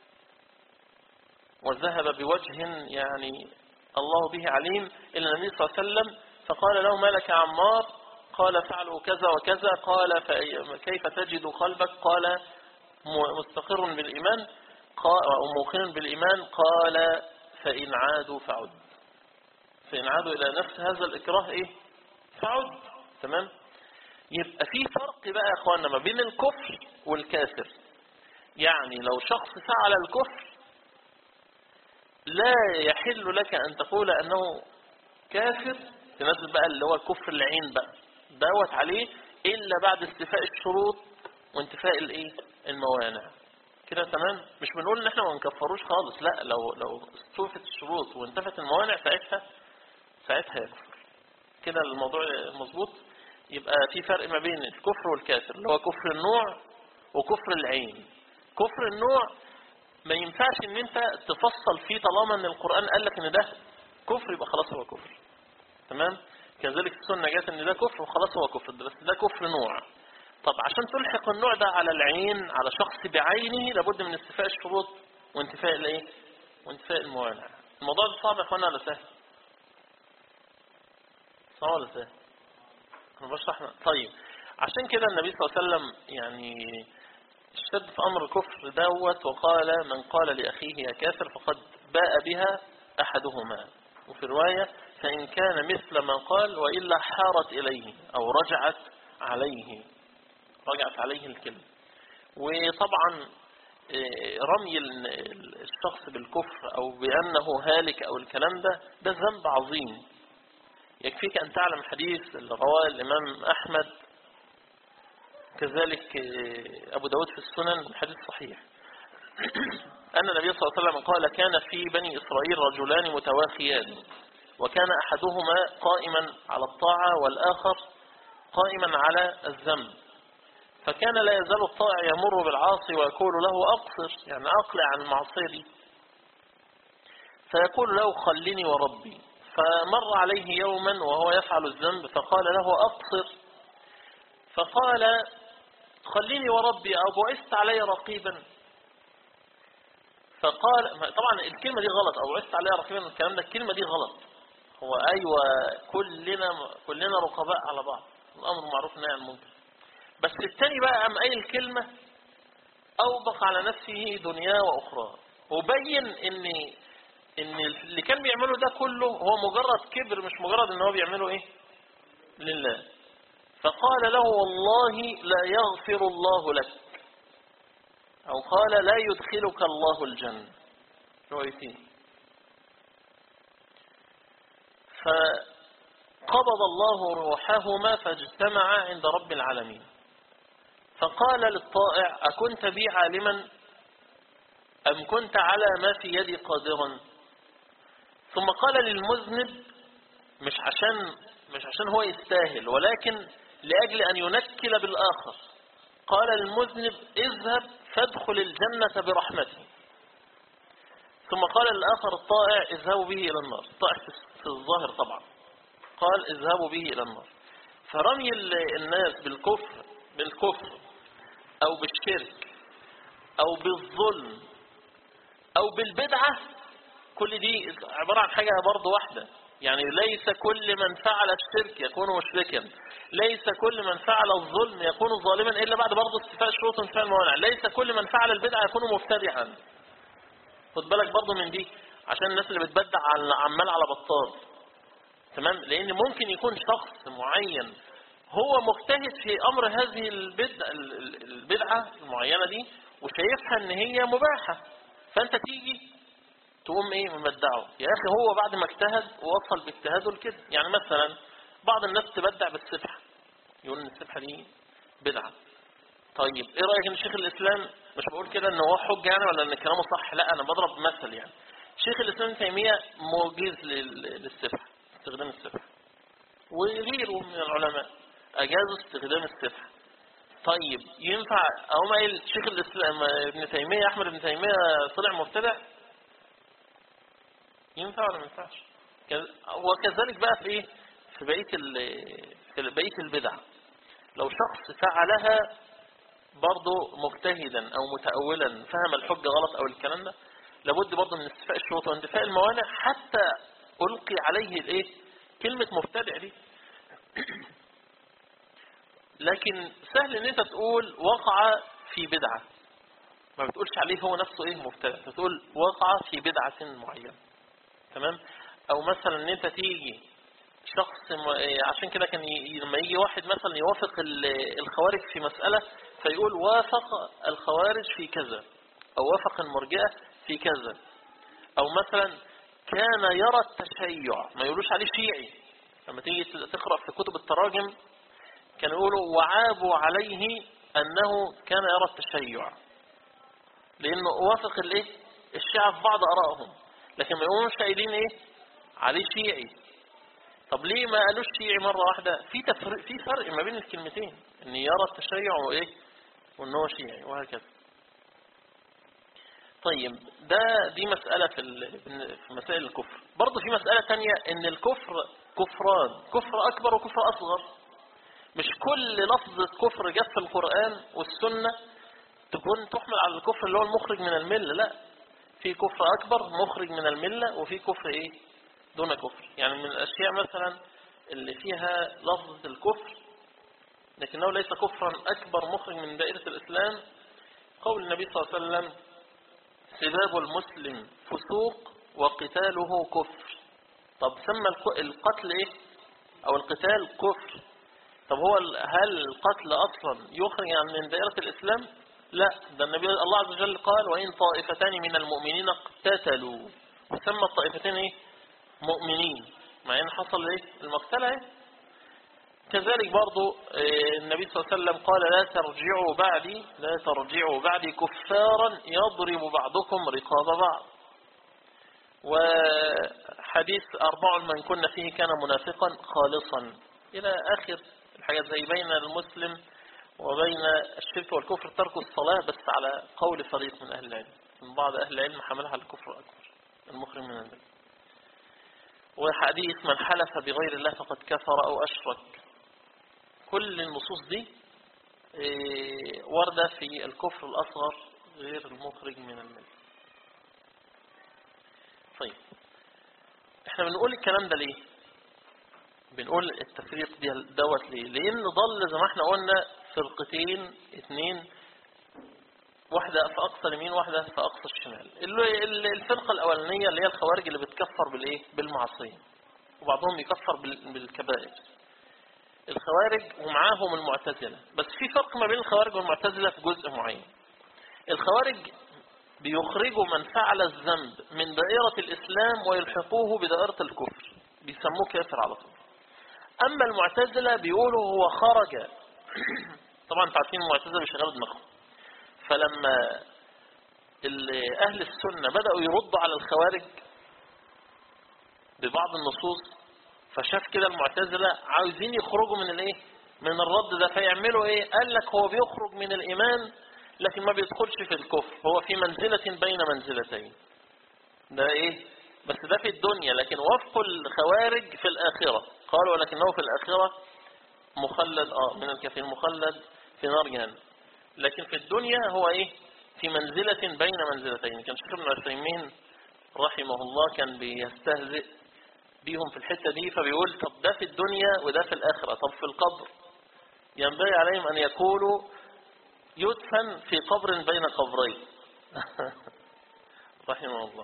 وذهب بوجه يعني الله به عليم إلى النبي صلى الله عليه وسلم فقال له ما لك يا عمار قال فعلوا كذا وكذا قال كيف تجد قلبك قال مستقر بالإيمان أو موقن بالإيمان قال فإن عادوا فعد فإن عادوا إلى نفس هذا الإكراه إيه فعد تمام يبقى في فرق بقى يا أخواننا ما بين الكفر والكافر يعني لو شخص فعل الكفر لا يحل لك أن تقول أنه كافر تنزل بقى اللي هو الكفر العين بقى دوت عليه إلا بعد استفاء الشروط وانتفاء الايه الموانع كده تمام مش بنقول ان احنا ما نكفروش خالص لا لو لو استوفت الشروط وانتفت الموانع ساعتها ساعتها يكفر كده الموضوع مظبوط يبقى في فرق ما بين الكفر والكافر اللي هو كفر النوع وكفر العين كفر النوع ما ينفعش ان انت تفصل فيه طالما ان القرآن قال لك ان ده كفر يبقى خلاص هو كفر تمام كذلك السنة جات ان ده كفر وخلاص هو كفر بس ده كفر نوع طب عشان تلحق النوع ده على العين على شخص بعينه لابد من استفاء الشروط وانتفاء الايه وانتفاء الموانع الموضوع ده صعب يا اخوانا ولا سهل صعب ولا سهل انا بشرح طيب عشان كده النبي صلى الله عليه وسلم يعني اشتد في امر الكفر دوت وقال من قال لاخيه يا كافر فقد باء بها احدهما وفي رواية فإن كان مثل ما قال وإلا حارت إليه أو رجعت عليه رجعت عليه الكلمة وطبعا رمي الشخص بالكفر أو بأنه هالك أو الكلام ده ده ذنب عظيم يكفيك أن تعلم حديث اللي رواه الإمام أحمد كذلك أبو داود في السنن حديث صحيح أن النبي صلى الله عليه وسلم قال كان في بني إسرائيل رجلان متواخيان وكان أحدهما قائما على الطاعة والآخر قائما على الذنب فكان لا يزال الطائع يمر بالعاصي ويقول له أقصر يعني أقلع عن المعصية دي فيقول له خلني وربي فمر عليه يوما وهو يفعل الذنب فقال له أقصر فقال خليني وربي أو بعثت علي رقيبا فقال طبعا الكلمة دي غلط أو بعثت علي رقيبا الكلام ده الكلمة دي غلط هو أيوة كلنا كلنا رقباء على بعض الأمر معروف نهي عن المنكر بس التاني بقى قام قايل كلمة أوبق على نفسه دنياه وأخرى وبين إن ان اللي كان بيعمله ده كله هو مجرد كبر مش مجرد ان هو بيعمله ايه لله فقال له والله لا يغفر الله لك او قال لا يدخلك الله الجنة روايتين فقبض الله روحهما فاجتمعا عند رب العالمين فقال للطائع أكنت بي عالما أم كنت على ما في يدي قادرا ثم قال للمذنب مش عشان مش عشان هو يستاهل ولكن لأجل أن ينكل بالآخر قال للمذنب اذهب فادخل الجنة برحمتي ثم قال للآخر الطائع اذهبوا به إلى النار الطائع في الظاهر طبعا قال اذهبوا به إلى النار فرمي الناس بالكفر بالكفر أو بالشرك أو بالظلم أو بالبدعة كل دي عبارة عن حاجة برضه واحدة يعني ليس كل من فعل الشرك يكون مشركا ليس كل من فعل الظلم يكون ظالما إلا بعد برضه استفاء الشروط وانتفاء الموانع ليس كل من فعل البدعة يكون مبتدعا خد بالك برضه من دي عشان الناس اللي بتبدع عمال على بطال تمام لان ممكن يكون شخص معين هو مجتهد في امر هذه البدعة, البدعة المعينة دي وشايفها ان هي مباحة فانت تيجي تقوم ايه مبدعه يا اخي هو بعد ما اجتهد ووصل باجتهاده لكده يعني مثلا بعض الناس تبدع بالسبحة يقول ان السبحة دي بدعة طيب ايه رأيك ان شيخ الاسلام مش بقول كده ان هو حج يعني ولا ان كلامه صح لا انا بضرب مثل يعني شيخ الاسلام تيمية موجز للسبحة استخدام السبحة وغيره من العلماء اجازوا استخدام السبحة طيب ينفع اقوم قايل شيخ الاسلام ابن تيمية احمد ابن تيمية طلع مبتدع ينفع ولا ما ينفعش وكذلك بقى في ايه في بقيه في بقيه البدع لو شخص فعلها برضه مجتهدا او متأولا فهم الحجة غلط او الكلام ده لابد برضه من استفاء الشروط واندفاء الموانع حتى ألقي عليه الايه كلمة مبتدع دي لكن سهل ان انت تقول وقع في بدعة ما بتقولش عليه هو نفسه ايه مبتدع بتقول وقع في بدعة معينة تمام او مثلا ان انت تيجي شخص عشان كده كان لما يجي واحد مثلا يوافق الخوارج في مسألة فيقول وافق الخوارج في كذا او وافق المرجئة في كذا او مثلا كان يرى التشيع ما يقولوش عليه شيعي لما تيجي تقرأ في كتب التراجم كانوا يقولوا وعابوا عليه انه كان يرى التشيع لانه وافق الايه الشيعة في بعض ارائهم لكن ما يقوموش قايلين ايه عليه شيعي طب ليه ما قالوش شيعي مرة واحدة في تفرق في فرق ما بين الكلمتين ان يرى التشيع وايه وان هو شيعي وهكذا طيب ده دي مسألة في في مسائل الكفر برضه في مسألة تانية ان الكفر كفران كفر اكبر وكفر اصغر مش كل لفظة كفر جت في القرآن والسنة تكون تحمل على الكفر اللي هو المخرج من الملة لا في كفر أكبر مخرج من الملة وفي كفر إيه دون كفر يعني من الأشياء مثلا اللي فيها لفظة الكفر لكنه ليس كفرا أكبر مخرج من دائرة الإسلام قول النبي صلى الله عليه وسلم سباب المسلم فسوق وقتاله كفر طب سمى القتل إيه أو القتال كفر طب هو هل القتل أصلا يخرج من دائرة الإسلام لا ده النبي الله عز وجل قال وإن طائفتان من المؤمنين اقتتلوا وسمى الطائفتين ايه مؤمنين مع ان حصل ايه المقتله ايه كذلك برضو النبي صلى الله عليه وسلم قال لا ترجعوا بعدي لا ترجعوا بعدي كفارا يضرب بعضكم رقاب بعض وحديث أربع من كنا فيه كان منافقا خالصا إلى آخر الحاجات زي بين المسلم وبين الشرك والكفر ترك الصلاة بس على قول فريق من أهل العلم من بعض أهل العلم حملها على الكفر أكبر المخرج من الملة وحديث من حلف بغير الله فقد كفر أو أشرك كل النصوص دي وردة في الكفر الأصغر غير المخرج من الملة طيب احنا بنقول الكلام ده ليه بنقول التفريق دي دوت ليه لان ضل زي ما احنا قلنا فرقتين اثنين واحدة في أقصى اليمين واحدة في أقصى الشمال اللي- اللي- الفرقة الأولانية اللي هي الخوارج اللي بتكفر بالإيه بالمعصية وبعضهم يكفر بال- بالكبائر الخوارج ومعاهم المعتزلة بس في فرق ما بين الخوارج والمعتزلة في جزء معين الخوارج بيخرجوا من فعل الذنب من دائرة الإسلام ويلحقوه بدائرة الكفر بيسموه كافر على طول أما المعتزلة بيقولوا هو خرج طبعا انتوا عارفين المعتزلة بيشغلوا دماغهم فلما ال- أهل السنة بدأوا يردوا على الخوارج ببعض النصوص فشاف كده المعتزلة عاوزين يخرجوا من الايه من الرد ده فيعملوا ايه قال لك هو بيخرج من الإيمان لكن ما بيدخلش في الكفر هو في منزلة بين منزلتين ده ايه بس ده في الدنيا لكن وفق الخوارج في الآخرة قالوا ولكنه في الآخرة مخلد اه من الكافرين مخلد في نار جهنم لكن في الدنيا هو ايه في منزلة بين منزلتين كان شيخ ابن عثيمين رحمه الله كان بيستهزئ بيهم في الحتة دي فبيقول طب ده في الدنيا وده في الآخرة طب في القبر ينبغي عليهم أن يقولوا يدفن في قبر بين قبرين رحمه الله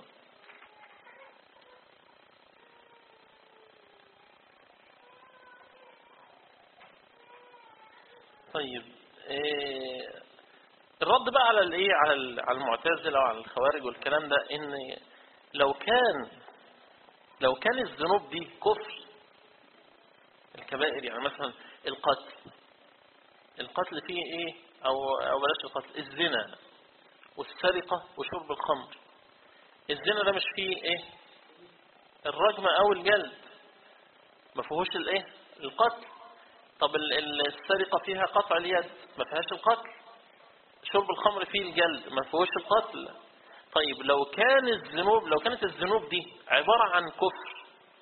طيب إيه الرد بقى على الايه على ال- على المعتزله وعلى الخوارج والكلام ده ان لو كان لو كان الذنوب دي كفر الكبائر يعني مثلا القتل القتل فيه ايه او او بلاش القتل الزنا والسرقه وشرب الخمر الزنا ده مش فيه ايه الرجم او الجلد ما فيهوش الايه القتل طب ال- ال- السرقه فيها قطع اليد ما فيهاش القتل شرب الخمر فيه الجلد ما فيهوش القتل طيب لو كان الذنوب لو كانت الذنوب دي عبارة عن كفر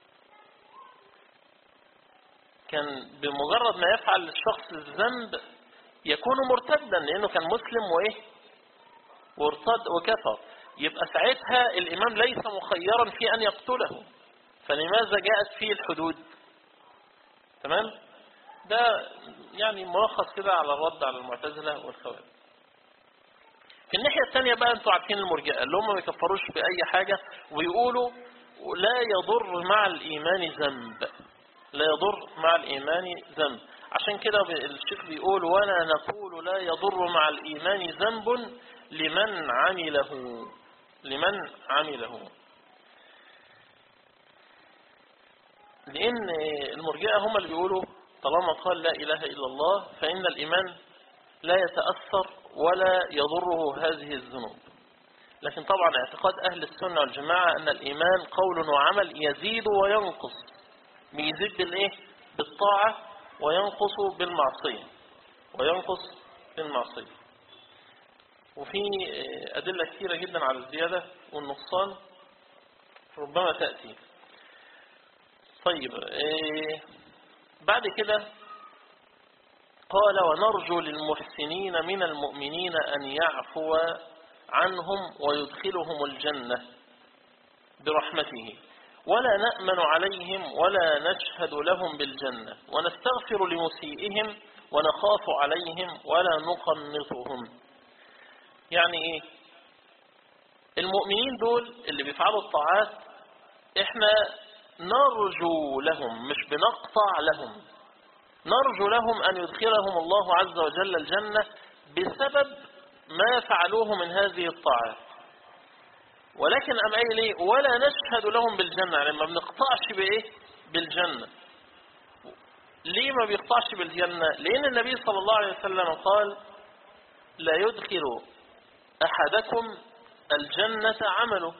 كان بمجرد ما يفعل الشخص الذنب يكون مرتدا لأنه كان مسلم وإيه وارتد وكفر يبقى ساعتها الإمام ليس مخيرا في أن يقتله فلماذا جاءت فيه الحدود تمام ده يعني ملخص كده على الرد على المعتزلة والخوارج في الناحية الثانية بقى انتوا عارفين المرجئة اللي هم ما يكفروش بأي حاجة ويقولوا لا يضر مع الإيمان ذنب لا يضر مع الإيمان ذنب عشان كده الشيخ بيقول ولا نقول لا يضر مع الإيمان ذنب لمن عمله لمن عمله لأن المرجئة هم اللي بيقولوا طالما قال لا إله إلا الله فإن الإيمان لا يتأثر ولا يضره هذه الذنوب لكن طبعا اعتقاد أهل السنة والجماعة أن الإيمان قول وعمل يزيد وينقص بيزيد بالإيه؟ بالطاعة وينقص بالمعصية وينقص بالمعصية وفي أدلة كثيرة جدا على الزيادة والنقصان ربما تأتي طيب إيه بعد كده قال ونرجو للمحسنين من المؤمنين أن يعفو عنهم ويدخلهم الجنة برحمته ولا نأمن عليهم ولا نشهد لهم بالجنة ونستغفر لمسيئهم ونخاف عليهم ولا نقنطهم يعني ايه المؤمنين دول اللي بيفعلوا الطاعات احنا نرجو لهم مش بنقطع لهم نرجو لهم أن يدخلهم الله عز وجل الجنة بسبب ما فعلوه من هذه الطاعات ولكن أم أي ليه ولا نشهد لهم بالجنة يعني ما بنقطعش بإيه بالجنة ليه ما بيقطعش بالجنة لأن النبي صلى الله عليه وسلم قال لا يدخل أحدكم الجنة عمله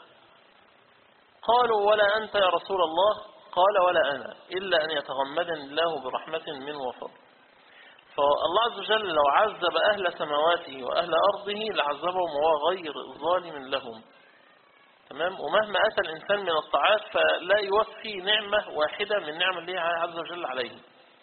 قالوا ولا أنت يا رسول الله قال ولا أنا إلا أن يتغمدني الله برحمة منه وفضل فالله عز وجل لو عذب أهل سماواته وأهل أرضه لعذبهم وهو غير ظالم لهم تمام ومهما أتى الإنسان من الطاعات فلا يوفي نعمة واحدة من نعم الله عز وجل عليه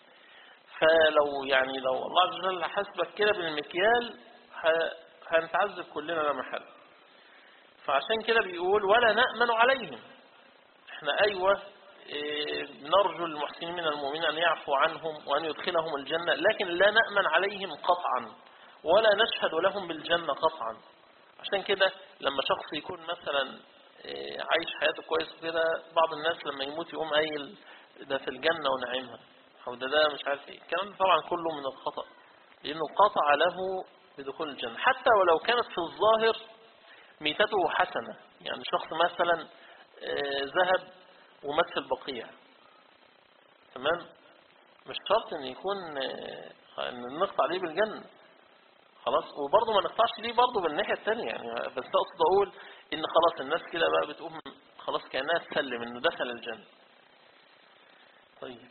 فلو يعني لو الله عز وجل حسبك كده بالمكيال هنتعذب كلنا لا محل فعشان كده بيقول ولا نأمن عليهم احنا ايوه نرجو المحسنين من المؤمنين أن يعفو عنهم وأن يدخلهم الجنة لكن لا نأمن عليهم قطعا ولا نشهد لهم بالجنة قطعا عشان كده لما شخص يكون مثلا آه، عايش حياته كويس كده بعض الناس لما يموت يقوم قايل ده في الجنة ونعيمها أو ده ده مش عارف ايه الكلام ده طبعا كله من الخطأ لأنه قطع له بدخول الجنة حتى ولو كانت في الظاهر ميتته حسنة يعني شخص مثلا آه، ذهب ومات في البقيع تمام مش شرط ان يكون آه، ان نقطع عليه بالجنة خلاص وبرضه ما نقطعش ليه برضه بالناحية الثانية يعني بس اقصد اقول ان خلاص الناس كده بقى بتقوم خلاص كأنها تسلم انه دخل الجنة طيب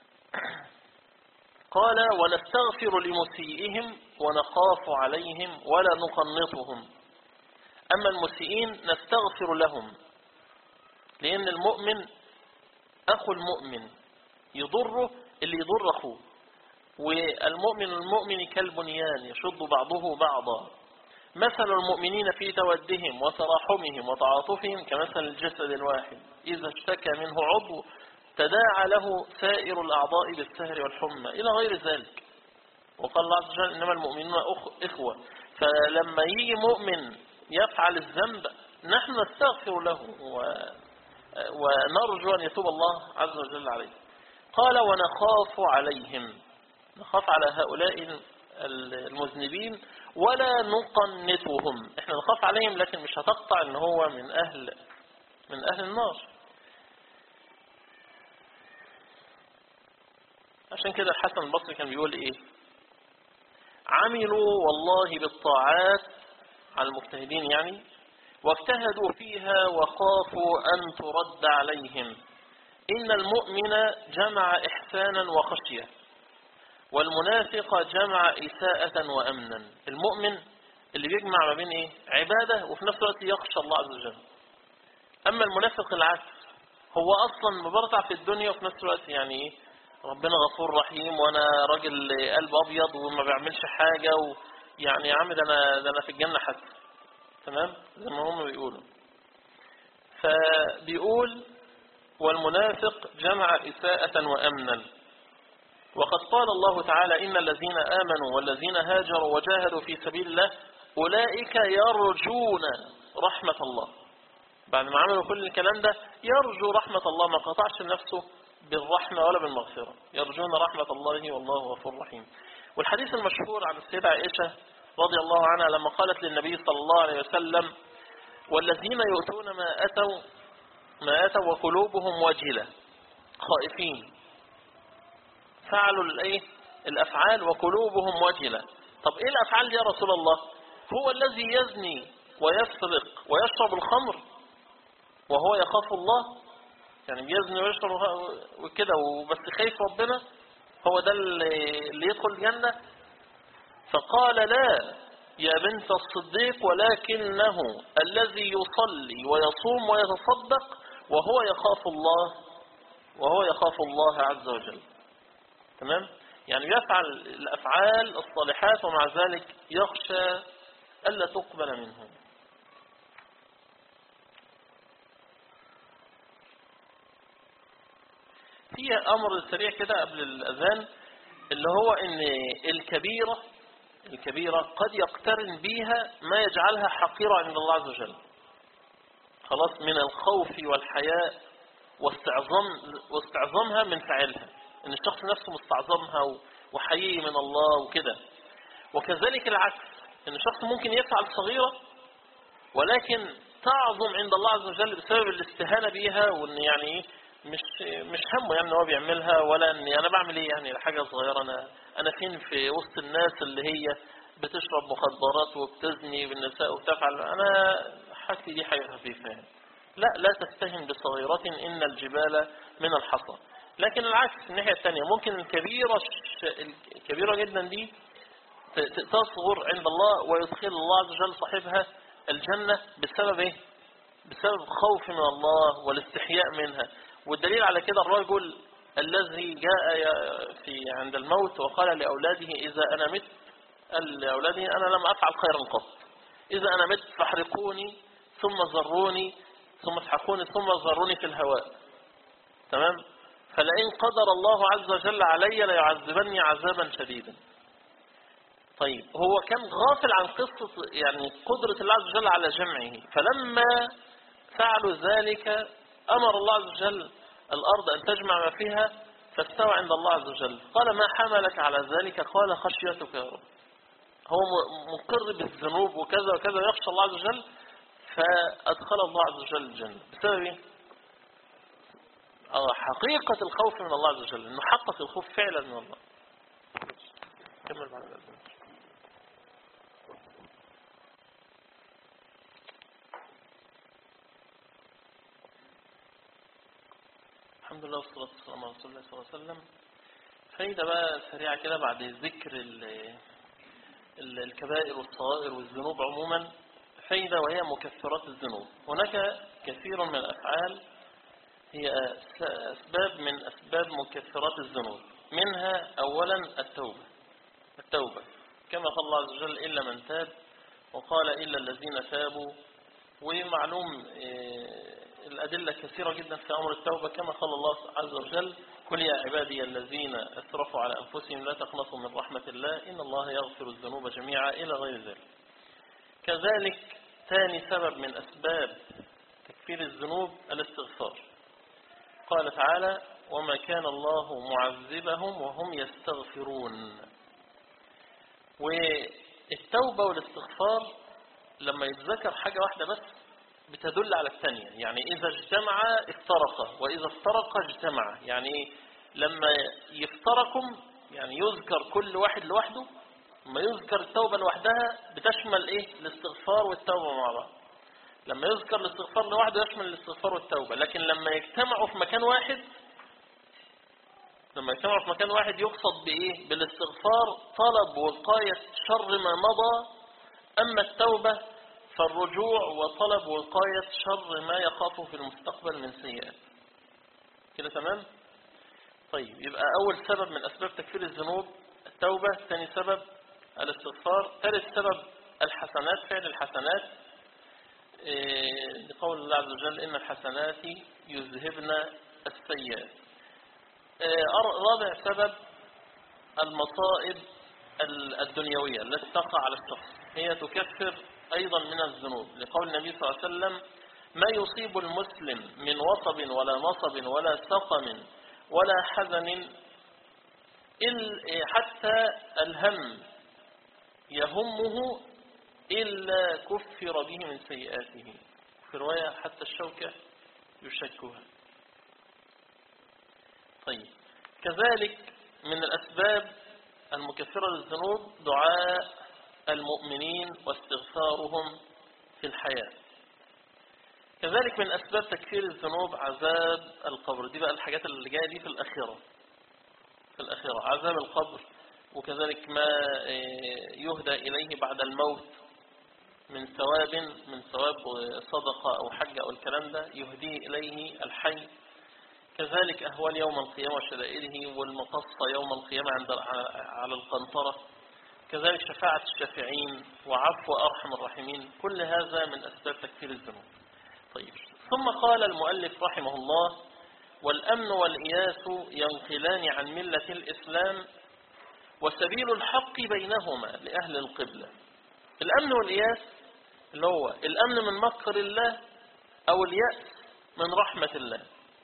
قال ونستغفر لمسيئهم ونخاف عليهم ولا نقنطهم أما المسيئين نستغفر لهم لأن المؤمن أخو المؤمن يضره اللي يضر أخوه والمؤمن المؤمن كالبنيان يشد بعضه بعضا مثل المؤمنين في تودهم وتراحمهم وتعاطفهم كمثل الجسد الواحد إذا اشتكى منه عضو تداعى له سائر الأعضاء بالسهر والحمى إلى غير ذلك وقال الله عز وجل إنما المؤمنون إخوة فلما يجي مؤمن يفعل الذنب نحن نستغفر له ونرجو أن يتوب الله عز وجل عليه قال ونخاف عليهم نخاف على هؤلاء المذنبين ولا نقنطهم احنا نخاف عليهم لكن مش هتقطع ان هو من اهل من اهل النار عشان كده الحسن البصري كان بيقول ايه عملوا والله بالطاعات على المجتهدين يعني واجتهدوا فيها وخافوا أن ترد عليهم إن المؤمن جمع إحسانا وخشية والمنافق جمع إساءة وأمنا المؤمن اللي بيجمع ما بين إيه؟ عبادة وفي نفس الوقت يخشى الله عز وجل أما المنافق العكس هو أصلا مبرطع في الدنيا وفي نفس الوقت يعني إيه؟ ربنا غفور رحيم وأنا راجل قلب أبيض وما بعملش حاجة ويعني يا عم ده أنا, ده أنا في الجنة حتى تمام زي ما هم بيقولوا فبيقول والمنافق جمع إساءة وأمنا وقد قال الله تعالى إن الذين آمنوا والذين هاجروا وجاهدوا في سبيل الله أولئك يرجون رحمة الله بعد ما عملوا كل الكلام ده يرجو رحمة الله ما قطعش نفسه بالرحمة ولا بالمغفرة يرجون رحمة الله والله غفور رحيم والحديث المشهور عن السيدة عائشة رضي الله عنها لما قالت للنبي صلى الله عليه وسلم والذين يؤتون ما أتوا ما أتوا وقلوبهم وجلة خائفين فعلوا الايه الافعال وقلوبهم وجلة طب ايه الافعال دي يا رسول الله هو الذي يزني ويسرق ويشرب الخمر وهو يخاف الله يعني بيزني ويشرب وكده وبس خايف ربنا هو ده اللي يدخل الجنة فقال لا يا بنت الصديق ولكنه الذي يصلي ويصوم ويتصدق وهو يخاف الله وهو يخاف الله عز وجل تمام يعني يفعل الأفعال الصالحات ومع ذلك يخشى ألا تقبل منه في أمر سريع كده قبل الأذان اللي هو ان الكبيرة الكبيرة قد يقترن بيها ما يجعلها حقيرة عند الله عز وجل خلاص من الخوف والحياء واستعظم واستعظمها من فعلها ان الشخص نفسه مستعظمها وحيي من الله وكده وكذلك العكس ان الشخص ممكن يفعل صغيرة ولكن تعظم عند الله عز وجل بسبب الاستهانة بيها وان يعني مش مش همه يعني هو بيعملها ولا اني انا بعمل ايه يعني حاجة صغيرة انا انا فين في وسط الناس اللي هي بتشرب مخدرات وبتزني بالنساء وبتفعل انا حاجتي دي حاجة خفيفة يعني. لا لا تستهن بصغيرة ان الجبال من الحصى لكن العكس الناحية الثانية ممكن الكبيرة الكبيرة جدا دي تصغر عند الله ويدخل الله عز وجل صاحبها الجنة بسبب ايه بسبب خوف من الله والاستحياء منها والدليل على كده الرجل الذي جاء في عند الموت وقال لأولاده إذا أنا مت قال لأولاده أنا لم أفعل خيرا قط إذا أنا مت فاحرقوني ثم زروني ثم اسحقوني ثم زروني في الهواء تمام فلئن قدر الله عز وجل علي ليعذبني عذابا شديدا طيب هو كان غافل عن قصة يعني قدرة الله عز وجل على جمعه فلما فعلوا ذلك أمر الله عز وجل الأرض أن تجمع ما فيها فاستوى عند الله عز وجل قال ما حملك على ذلك قال خشيتك يا رب هو مقر بالذنوب وكذا وكذا يخشى الله عز وجل فأدخل الله عز وجل الجنة بسبب ايه؟ آه، حقيقة الخوف من الله عز وجل انه حقق الخوف فعلا من الله كمل بعد ذلك الحمد لله والصلاة والسلام على رسول الله صلى الله عليه وسلم فايدة بقى سريعة كده بعد ذكر الكبائر والصغائر والذنوب عموما فايدة وهي مكفرات الذنوب هناك كثير من الأفعال هي أسباب من أسباب مكفرات الذنوب منها أولا التوبة التوبة كما قال الله عز وجل إلا من تاب وقال إلا الذين تابوا ومعلوم آه، الأدلة كثيرة جدا في أمر التوبة كما قال الله عز وجل قل يا عبادي الذين أسرفوا على أنفسهم لا تقنطوا من رحمة الله إن الله يغفر الذنوب جميعا إلى غير ذلك كذلك ثاني سبب من أسباب تكفير الذنوب الاستغفار قال تعالى وما كان الله معذبهم وهم يستغفرون والتوبة والاستغفار لما يتذكر حاجة واحدة بس بتدل على الثانية يعني إذا اجتمع افترق وإذا افترق اجتمع يعني لما يفترقوا يعني يذكر كل واحد لوحده لما يذكر التوبة لوحدها بتشمل إيه الاستغفار والتوبة مع بعض لما يذكر الاستغفار لوحده يشمل الاستغفار والتوبة لكن لما يجتمعوا في مكان واحد لما يجتمعوا في مكان واحد يقصد بإيه بالاستغفار طلب وقاية شر ما مضى أما التوبة فالرجوع وطلب وقاية شر ما يخافه في المستقبل من سيئات كده تمام طيب يبقى أول سبب من أسباب تكفير الذنوب التوبة ثاني سبب الاستغفار ثالث سبب الحسنات فعل الحسنات إيه، لقول الله عز وجل إن الحسنات يذهبن السيئات إيه، رابع سبب المصائب الدنيوية التي تقع على الشخص هي تكفر أيضا من الذنوب لقول النبي صلى الله عليه وسلم ما يصيب المسلم من وصب ولا نصب ولا سقم ولا حزن حتى الهم يهمه إلا كفر به من سيئاته في رواية حتى الشوكة يشكها طيب كذلك من الأسباب المكفرة للذنوب دعاء المؤمنين واستغفارهم في الحياة كذلك من أسباب تكفير الذنوب عذاب القبر دي بقى الحاجات اللي جاية دي في الأخيرة في الأخيرة عذاب القبر وكذلك ما آه، يهدى إليه بعد الموت من ثواب من ثواب صدقة أو حج أو الكلام ده يهديه إليه الحي كذلك أهوال يوم القيامة وشدائده والمقصة يوم القيامة عند على القنطرة كذلك شفاعة الشافعين وعفو أرحم الراحمين كل هذا من أسباب تكفير الذنوب طيب ثم قال المؤلف رحمه الله والأمن والإياس ينقلان عن ملة الإسلام وسبيل الحق بينهما لأهل القبلة الأمن والإياس اللي هو الأمن من مكر الله أو اليأس من رحمة الله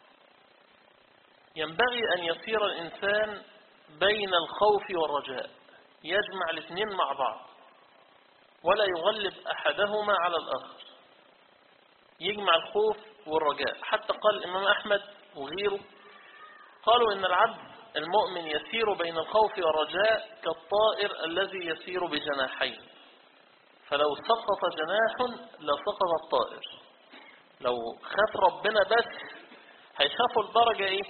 ينبغي أن يصير الإنسان بين الخوف والرجاء يجمع الاثنين مع بعض ولا يغلب أحدهما على الآخر يجمع الخوف والرجاء حتى قال الإمام أحمد وغيره قالوا إن العبد المؤمن يسير بين الخوف والرجاء كالطائر الذي يسير بجناحين فلو سقط جناح لسقط الطائر لو خاف ربنا بس هيخافوا لدرجة ايه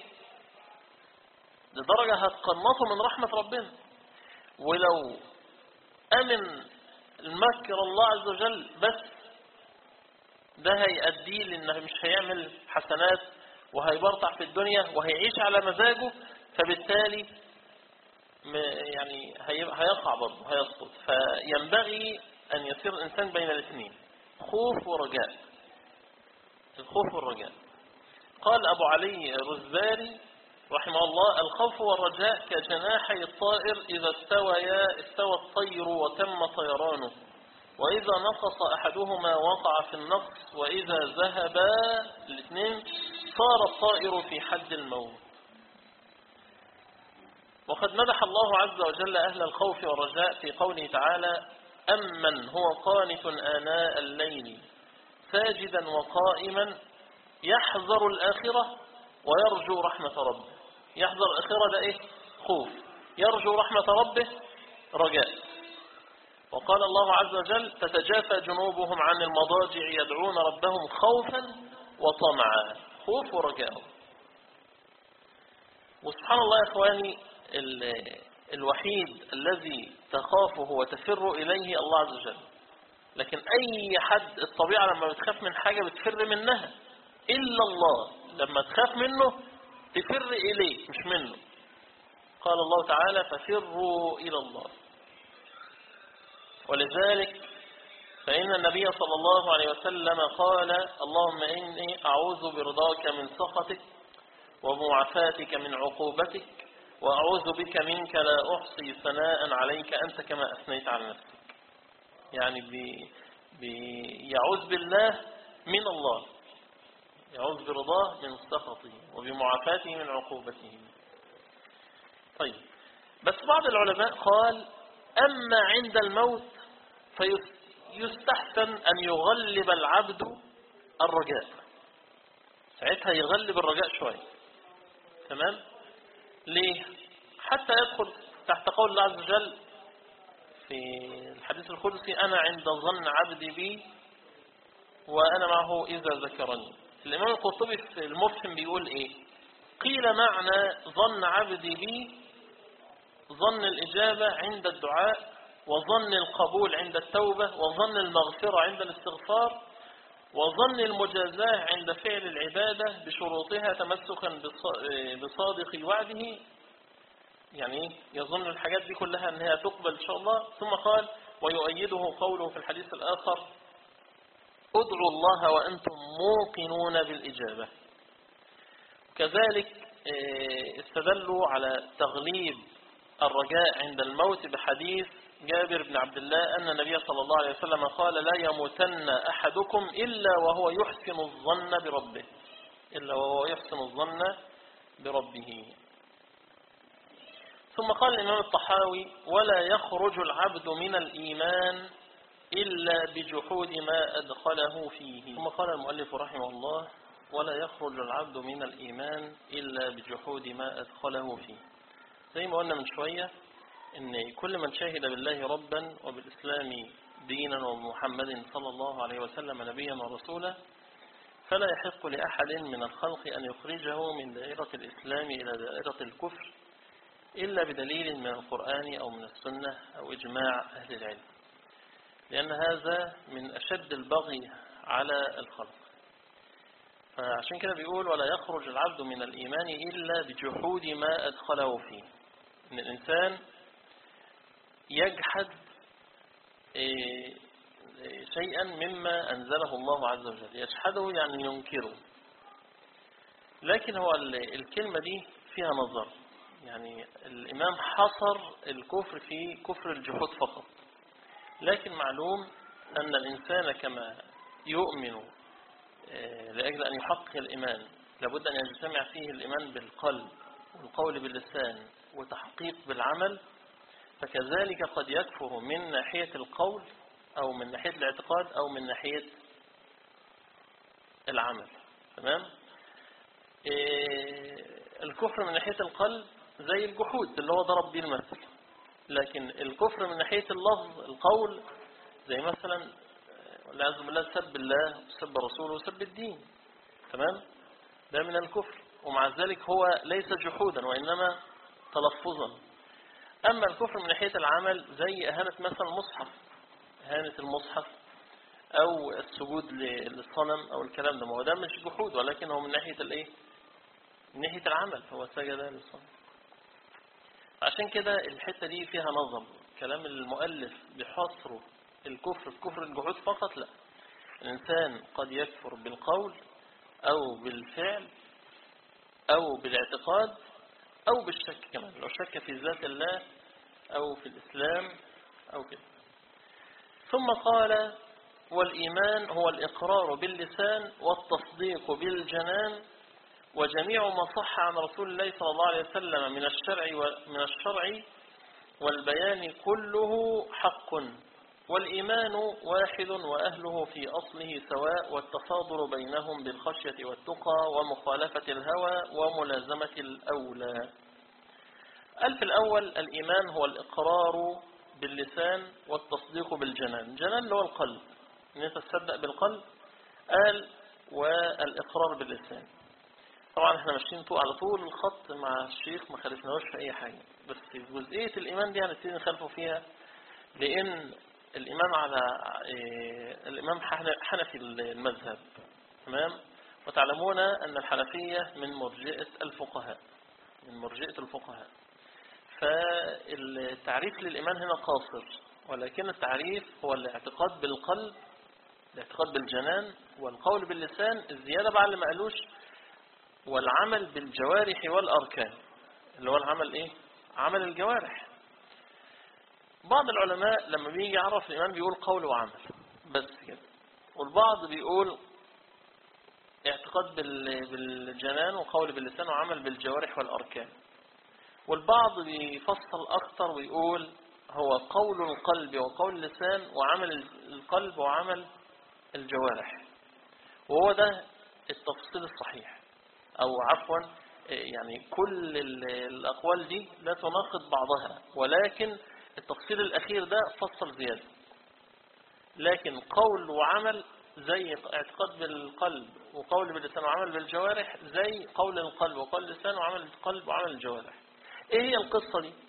لدرجة هتقنطوا من رحمة ربنا ولو أمن المكر الله عز وجل بس ده هيأديه لأنه مش هيعمل حسنات وهيبرطع في الدنيا وهيعيش على مزاجه فبالتالي يعني هيقع برضه هيسقط فينبغي أن يصير الإنسان بين الاثنين خوف ورجاء الخوف والرجاء قال أبو علي الرزباري رحمه الله الخوف والرجاء كجناحي الطائر إذا استويا استوى الطير وتم طيرانه وإذا نقص أحدهما وقع في النقص وإذا ذهبا الاثنين صار الطائر في حد الموت وقد مدح الله عز وجل أهل الخوف والرجاء في قوله تعالى أمن هو قانت آناء الليل ساجدا وقائما يحذر الآخرة ويرجو رحمة ربه يحذر الآخرة ده إيه خوف يرجو رحمة ربه رجاء وقال الله عز وجل تتجافى جنوبهم عن المضاجع يدعون ربهم خوفا وطمعا خوف ورجاء وسبحان الله يا إخواني الوحيد الذي تخافه وتفر إليه الله عز وجل لكن أي حد الطبيعة لما بتخاف من حاجة بتفر منها إلا الله لما تخاف منه تفر إليه مش منه قال الله تعالى ففروا إلى الله ولذلك فإن النبي صلى الله عليه وسلم قال اللهم إني أعوذ برضاك من سخطك ومعافاتك من عقوبتك وأعوذ بك منك لا أحصي ثناء عليك أنت كما أثنيت على نفسك يعني بي بي يعوذ بالله من الله يعوذ برضاه من سخطه وبمعافاته من عقوبته طيب بس بعض العلماء قال أما عند الموت فيستحسن أن يغلب العبد الرجاء ساعتها يغلب الرجاء شوية تمام ليه حتى يدخل تحت قول الله عز وجل في الحديث القدسي أنا عند ظن عبدي بي وأنا معه إذا ذكرني الإمام القرطبي في المفهم بيقول إيه قيل معنى ظن عبدي بي ظن الإجابة عند الدعاء وظن القبول عند التوبة وظن المغفرة عند الاستغفار وظن المجازاة عند فعل العبادة بشروطها تمسكا بصادق وعده يعني يظن الحاجات دي كلها أنها تقبل إن شاء الله ثم قال ويؤيده قوله في الحديث الآخر ادعوا الله وأنتم موقنون بالإجابة كذلك آه، استدلوا على تغليب الرجاء عند الموت بحديث جابر بن عبد الله أن النبي صلى الله عليه وسلم قال لا يموتن أحدكم إلا وهو يحسن الظن بربه إلا وهو يحسن الظن بربه ثم قال الإمام الطحاوي ولا يخرج العبد من الإيمان إلا بجحود ما أدخله فيه ثم قال المؤلف رحمه الله ولا يخرج العبد من الإيمان إلا بجحود ما أدخله فيه زي ما قلنا من شوية ان كل من شهد بالله ربا وبالإسلام دينا ومحمد صلى الله عليه وسلم نبيا ورسولا فلا يحق لأحد من الخلق أن يخرجه من دائرة الإسلام إلى دائرة الكفر إلا بدليل من القرآن أو من السنة أو إجماع أهل العلم لأن هذا من أشد البغي على الخلق فعشان كده بيقول ولا يخرج العبد من الإيمان إلا بجحود ما أدخله فيه إن الإنسان يجحد إيه، شيئا مما أنزله الله عز وجل يجحده يعني ينكره لكن هو الكلمة دي فيها نظر يعني الإمام حصر الكفر في كفر الجحود فقط لكن معلوم أن الإنسان كما يؤمن إيه، لأجل أن يحقق الإيمان لابد أن يجتمع فيه الإيمان بالقلب والقول باللسان وتحقيق بالعمل فكذلك قد يكفر من ناحية القول أو من ناحية الاعتقاد أو من ناحية العمل تمام إيه الكفر من ناحية القلب زي الجحود اللي هو ضرب به المثل لكن الكفر من ناحية اللفظ القول زي مثلا والعياذ بالله سب الله وسب رسوله وسب الدين تمام ده من الكفر ومع ذلك هو ليس جحودا وإنما تلفظا أما الكفر من ناحية العمل زي أهانة مثلا المصحف إهانة المصحف أو السجود للصنم أو الكلام ده ما هو ده مش جحود ولكن هو من ناحية الإيه من ناحية العمل هو سجد للصنم عشان كده الحتة دي فيها نظم كلام المؤلف بحصره الكفر في كفر الجحود فقط لا الإنسان قد يكفر بالقول أو بالفعل أو بالاعتقاد أو بالشك كمان لو شك في ذات الله أو في الإسلام أو كده ثم قال والإيمان هو الإقرار باللسان والتصديق بالجنان وجميع ما صح عن رسول الله صلى الله عليه وسلم من الشرع من الشرع والبيان كله حق والإيمان واحد وأهله في أصله سواء والتصادر بينهم بالخشية والتقى ومخالفة الهوى وملازمة الأولى ألف الأول الإيمان هو الإقرار باللسان والتصديق بالجنان الجنان اللي هو القلب ان انت تصدق بالقلب قال والإقرار باللسان طبعا احنا ماشيين طول على طول الخط مع الشيخ ما خالفناهوش في اي حاجة بس جزئية الايمان دي هنبتدي نخالفه فيها لان الامام على إيه الامام حنفي المذهب تمام وتعلمون ان الحنفية من مرجئة الفقهاء من مرجئة الفقهاء فالتعريف للإيمان هنا قاصر ولكن التعريف هو الاعتقاد بالقلب الاعتقاد بالجنان والقول باللسان الزيادة بقى اللي ما قالوش والعمل بالجوارح والأركان اللي هو العمل ايه عمل الجوارح بعض العلماء لما بيجي يعرف الإيمان بيقول قول وعمل بس كده والبعض بيقول اعتقاد بالجنان وقول باللسان وعمل بالجوارح والأركان والبعض بيفصل أكتر ويقول هو قول القلب وقول اللسان وعمل القلب وعمل الجوارح وهو ده التفصيل الصحيح أو عفوا يعني كل الأقوال دي لا تناقض بعضها ولكن التفصيل الأخير ده فصل زيادة لكن قول وعمل زي اعتقاد بالقلب وقول باللسان وعمل بالجوارح زي قول القلب وقول اللسان وعمل القلب وعمل الجوارح ايه هي القصة دي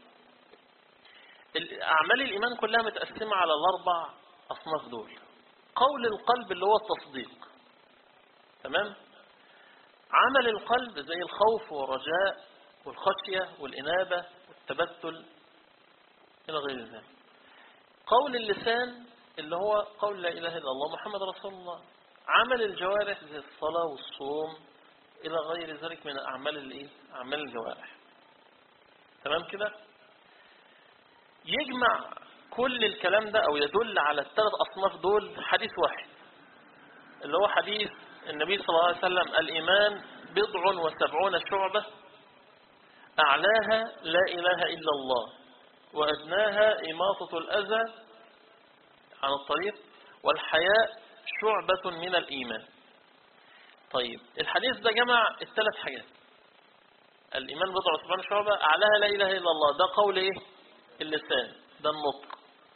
اعمال الايمان كلها متقسمة على الاربع اصناف دول قول القلب اللي هو التصديق تمام عمل القلب زي الخوف والرجاء والخشية والإنابة والتبتل إلى غير ذلك قول اللسان اللي هو قول لا إله إلا الله محمد رسول الله عمل الجوارح زي الصلاة والصوم إلى غير ذلك من أعمال الإيه؟ أعمال الجوارح تمام كده يجمع كل الكلام ده أو يدل على الثلاث أصناف دول حديث واحد اللي هو حديث النبي صلى الله عليه وسلم الإيمان بضع وسبعون شعبة أعلاها لا إله إلا الله وأدناها إماطة الأذى عن الطريق والحياء شعبة من الإيمان طيب الحديث ده جمع الثلاث حاجات الإيمان بضع وسبعون شعبة أعلاها لا إله إلا الله ده قول إيه اللسان ده النطق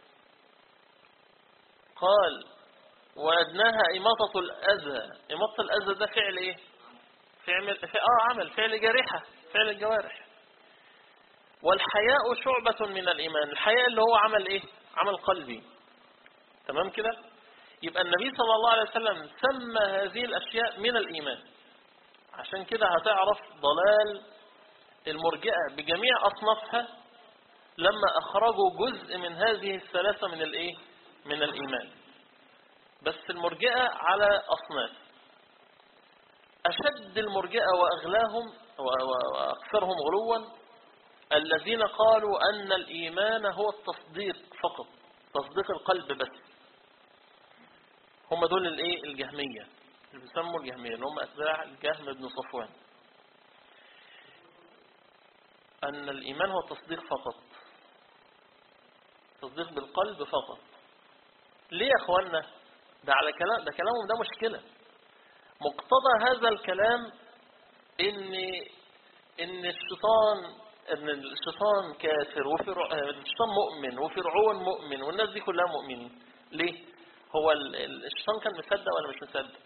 قال وأدناها إماطة الأذى إماطة الأذى ده فعل إيه فعل في آه عمل فعل جارحة فعل الجوارح والحياء شعبة من الإيمان الحياء اللي هو عمل إيه عمل قلبي تمام كده يبقى النبي صلى الله عليه وسلم سمى هذه الأشياء من الإيمان عشان كده هتعرف ضلال المرجئة بجميع أصنافها لما أخرجوا جزء من هذه الثلاثة من الإيه من الإيمان بس المرجئة على أصناف أشد المرجئة وأغلاهم وأكثرهم غلوا الذين قالوا أن الإيمان هو التصديق فقط تصديق القلب بس هم دول الايه الجهمية اللي بيسموا الجهمية اللي هم أتباع الجهم بن صفوان أن الإيمان هو التصديق فقط تصديق بالقلب فقط ليه يا أخوانا ده على كلام ده كلامهم ده مشكلة مقتضى هذا الكلام ان ان الشيطان ان الشيطان كافر وفرع الشيطان مؤمن وفرعون مؤمن والناس دي كلها مؤمنين ليه هو الشيطان كان مصدق ولا مش مصدق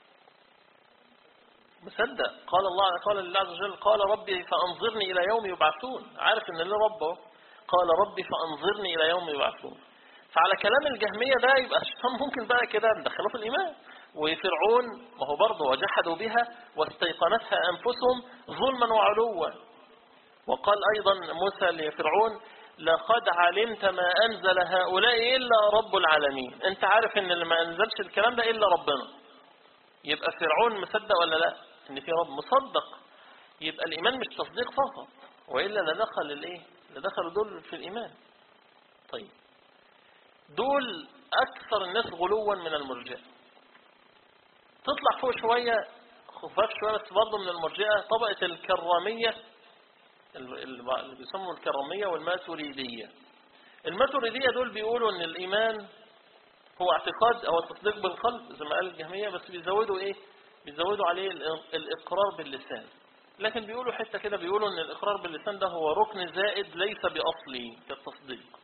مصدق قال الله قال الله عز وجل قال ربي فانظرني الى يوم يبعثون عارف ان اللي ربه قال ربي فانظرني الى يوم يبعثون فعلى كلام الجهمية ده يبقى الشيطان ممكن بقى كده ندخله في الإيمان وفرعون ما هو برضه وجحدوا بها واستيقنتها أنفسهم ظلما وعلوا وقال أيضا موسى لفرعون لقد علمت ما أنزل هؤلاء إلا رب العالمين أنت عارف أن اللي ما أنزلش الكلام ده إلا ربنا يبقى فرعون مصدق ولا لا أن في رب مصدق يبقى الإيمان مش تصديق فقط وإلا لدخل الايه لدخلوا دول في الإيمان طيب دول أكثر الناس غلوا من المرجئة تطلع فوق شوية خفاف شوية بس برضه من المرجئة طبقة الكرامية اللي بيسموا الكرامية والماتريدية الماتريدية دول بيقولوا ان الإيمان هو اعتقاد أو التصديق بالقلب زي ما قال الجهمية بس بيزودوا إيه بيزودوا عليه الإقرار باللسان لكن بيقولوا حتة كده بيقولوا ان الإقرار باللسان ده هو ركن زائد ليس بأصلي كالتصديق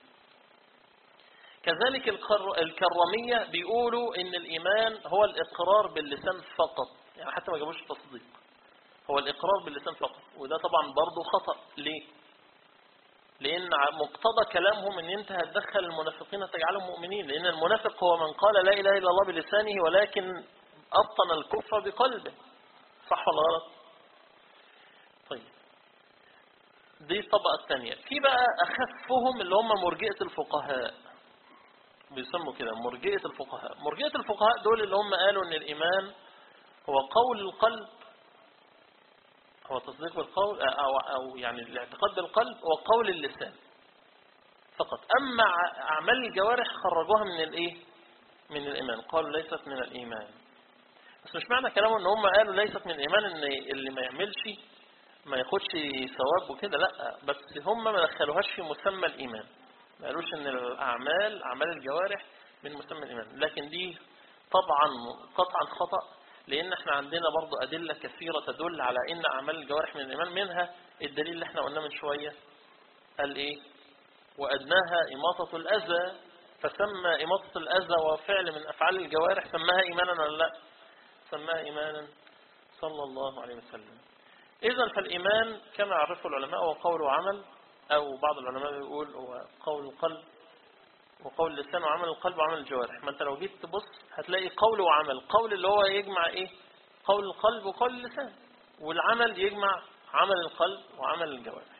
كذلك الكرمية بيقولوا ان الإيمان هو الإقرار باللسان فقط يعني حتى ما جابوش التصديق هو الإقرار باللسان فقط وده طبعا برضه خطأ ليه لأن مقتضى كلامهم ان انت هتدخل المنافقين تجعلهم مؤمنين لأن المنافق هو من قال لا إله إلا الله بلسانه ولكن أبطن الكفر بقلبه صح ولا غلط طيب دي الطبقة الثانية في بقى أخفهم اللي هم مرجئة الفقهاء بيسموا كده مرجئة الفقهاء مرجئة الفقهاء دول اللي هم قالوا ان الإيمان هو قول القلب هو تصديق بالقول أو, أو يعني الاعتقاد بالقلب وقول اللسان فقط أما أعمال الجوارح خرجوها من الإيه من الإيمان قالوا ليست من الإيمان بس مش معنى كلامه ان هم قالوا ليست من الإيمان ان اللي ما يعملش ما ياخدش ثواب وكده لا بس هم ما دخلوهاش في مسمى الإيمان ما قالوش ان الأعمال أعمال الجوارح من مسمى الإيمان لكن دي طبعا قطعا خطأ لأن احنا عندنا برضو أدلة كثيرة تدل على أن أعمال الجوارح من الإيمان منها الدليل اللي احنا قلنا من شوية قال إيه وأدناها إماطة الأذى فسمى إماطة الأذى وفعل من أفعال الجوارح سماها إيمانا ولا لا سماها إيمانا صلى الله عليه وسلم إذا فالإيمان كما عرفه العلماء هو قول وعمل أو بعض العلماء يقول هو قول القلب وقول اللسان وعمل القلب وعمل الجوارح ما انت لو جيت تبص هتلاقي قول وعمل قول اللي هو يجمع ايه قول القلب وقول اللسان والعمل يجمع عمل القلب وعمل الجوارح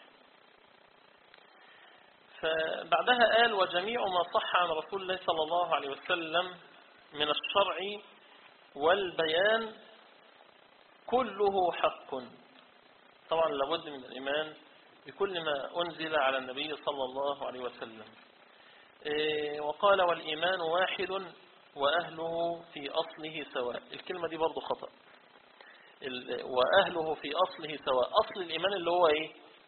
فبعدها قال وجميع ما صح عن رسول الله صلى الله عليه وسلم من الشرع والبيان كله حق طبعا لابد من الإيمان بكل ما أنزل على النبي صلى الله عليه وسلم إيه، وقال والإيمان واحد وأهله في أصله سواء الكلمة دي برضو خطأ وأهله في أصله سواء أصل الإيمان اللي هو إيه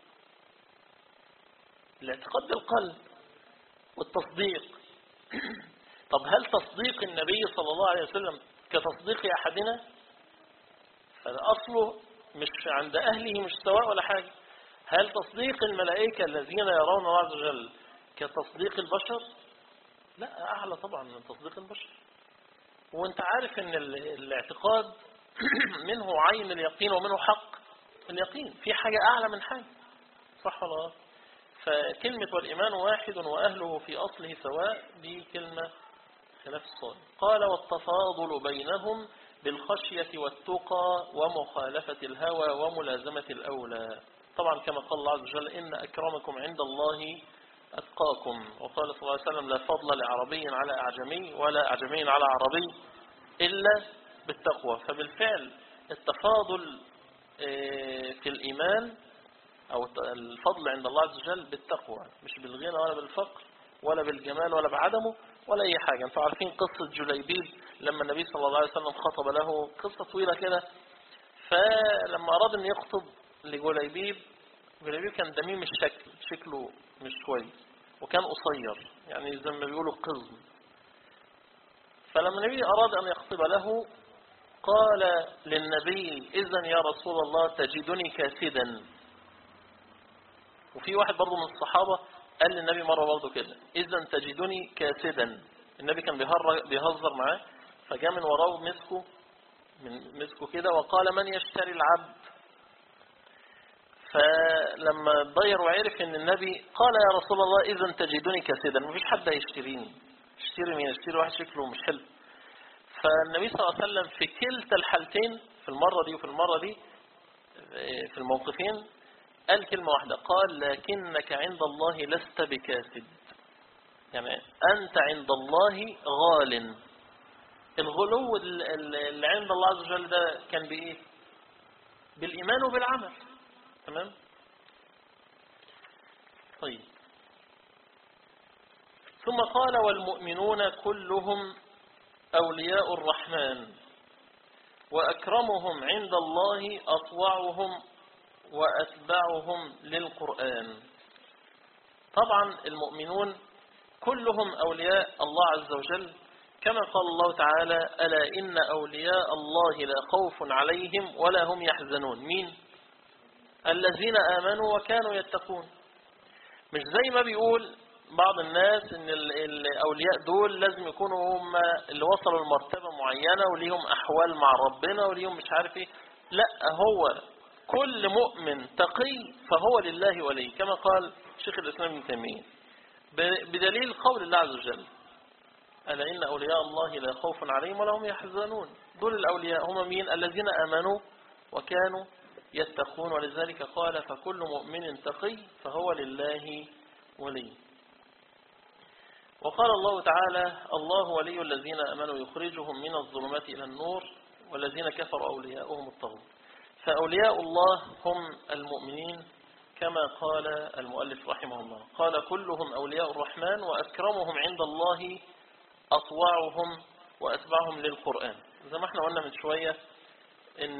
الاعتقاد بالقلب والتصديق طب هل تصديق النبي صلى الله عليه وسلم كتصديق أحدنا فالأصل مش عند أهله مش سواء ولا حاجة هل تصديق الملائكة الذين يرون الله عز وجل كتصديق البشر لا أعلى طبعا من تصديق البشر وانت عارف ان الاعتقاد منه عين اليقين ومنه حق اليقين في حاجة أعلى من حاجة صح ولا فكلمة والإيمان واحد وأهله في أصله سواء دي كلمة خلاف الصالح قال والتفاضل بينهم بالخشية والتقى ومخالفة الهوى وملازمة الأولى طبعا كما قال الله عز وجل إن أكرمكم عند الله أتقاكم وقال صلى الله عليه وسلم لا فضل لعربي على أعجمي ولا أعجمي على عربي إلا بالتقوى فبالفعل التفاضل آه، في الإيمان أو الفضل عند الله عز وجل بالتقوى مش بالغنى ولا بالفقر ولا بالجمال ولا بعدمه ولا أي حاجة انتوا عارفين قصة جليبيب لما النبي صلى الله عليه وسلم خطب له قصة طويلة كده فلما أراد أن يخطب لجليبيب جليبيب كان دميم الشكل شكله مش كويس وكان قصير يعني زي ما بيقولوا قزم فلما النبي أراد أن يخطب له قال للنبي إذا يا رسول الله تجدني كاسدا وفي واحد برضه من الصحابة قال للنبي مرة برضه كده إذا تجدني كاسدا النبي كان بيهزر معاه فجاء من وراه مسكه من مسكه كده وقال من يشتري العبد فلما ضير وعرف ان النبي قال يا رسول الله اذا تجدني كسيدا مفيش حد هيشتريني اشتري مين اشتري واحد شكله مش حلو فالنبي صلى الله عليه وسلم في كلتا الحالتين في المرة دي وفي المرة دي في الموقفين قال كلمة واحدة قال لكنك عند الله لست بكاسد يعني أنت عند الله غال الغلو اللي عند الله عز وجل ده كان بإيه بالإيمان وبالعمل تمام طيب ثم قال والمؤمنون كلهم أولياء الرحمن وأكرمهم عند الله أطوعهم وأتبعهم للقرآن طبعا المؤمنون كلهم أولياء الله عز وجل كما قال الله تعالى ألا إن أولياء الله لا خوف عليهم ولا هم يحزنون مين الذين آمنوا وكانوا يتقون مش زي ما بيقول بعض الناس ان الاولياء دول لازم يكونوا هم اللي وصلوا لمرتبة معينة وليهم احوال مع ربنا وليهم مش عارف ايه لا هو كل مؤمن تقي فهو لله ولي كما قال شيخ الاسلام ابن تيميه بدليل قول الله عز وجل ألا إن أولياء الله لا خوف عليهم ولا هم يحزنون دول الأولياء هم مين الذين آمنوا وكانوا يتقون ولذلك قال فكل مؤمن تقي فهو لله ولي وقال الله تعالى الله ولي الذين أمنوا يخرجهم من الظلمات إلى النور والذين كفروا أولياؤهم الطغوت فأولياء الله هم المؤمنين كما قال المؤلف رحمه الله قال كلهم أولياء الرحمن وأكرمهم عند الله أطوعهم وأتبعهم للقرآن زي ما احنا قلنا من شوية ان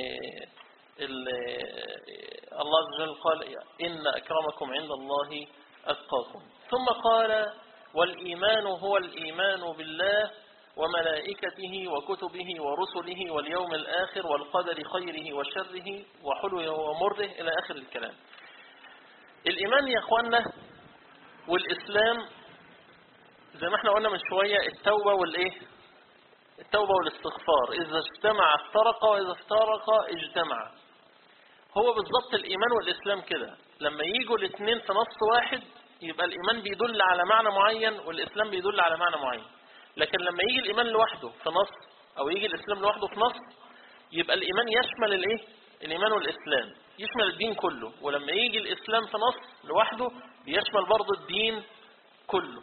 الله عز وجل قال إن أكرمكم عند الله أتقاكم ثم قال والإيمان هو الإيمان بالله وملائكته وكتبه ورسله واليوم الآخر والقدر خيره وشره وحلوه ومره إلى آخر الكلام الإيمان يا أخوانا والإسلام زي ما احنا قلنا من شوية التوبة والإيه التوبة والاستغفار إذا اجتمع افترق وإذا افترق اجتمع هو بالضبط الإيمان والإسلام كده لما يجوا الاثنين في نص واحد يبقى الإيمان بيدل على معنى معين والإسلام بيدل على معنى معين لكن لما يجي الإيمان لوحده في نص أو يجي الإسلام لوحده في نص يبقى الإيمان يشمل الإيه الإيمان والإسلام يشمل الدين كله ولما يجي الإسلام في نص لوحده بيشمل برضه الدين كله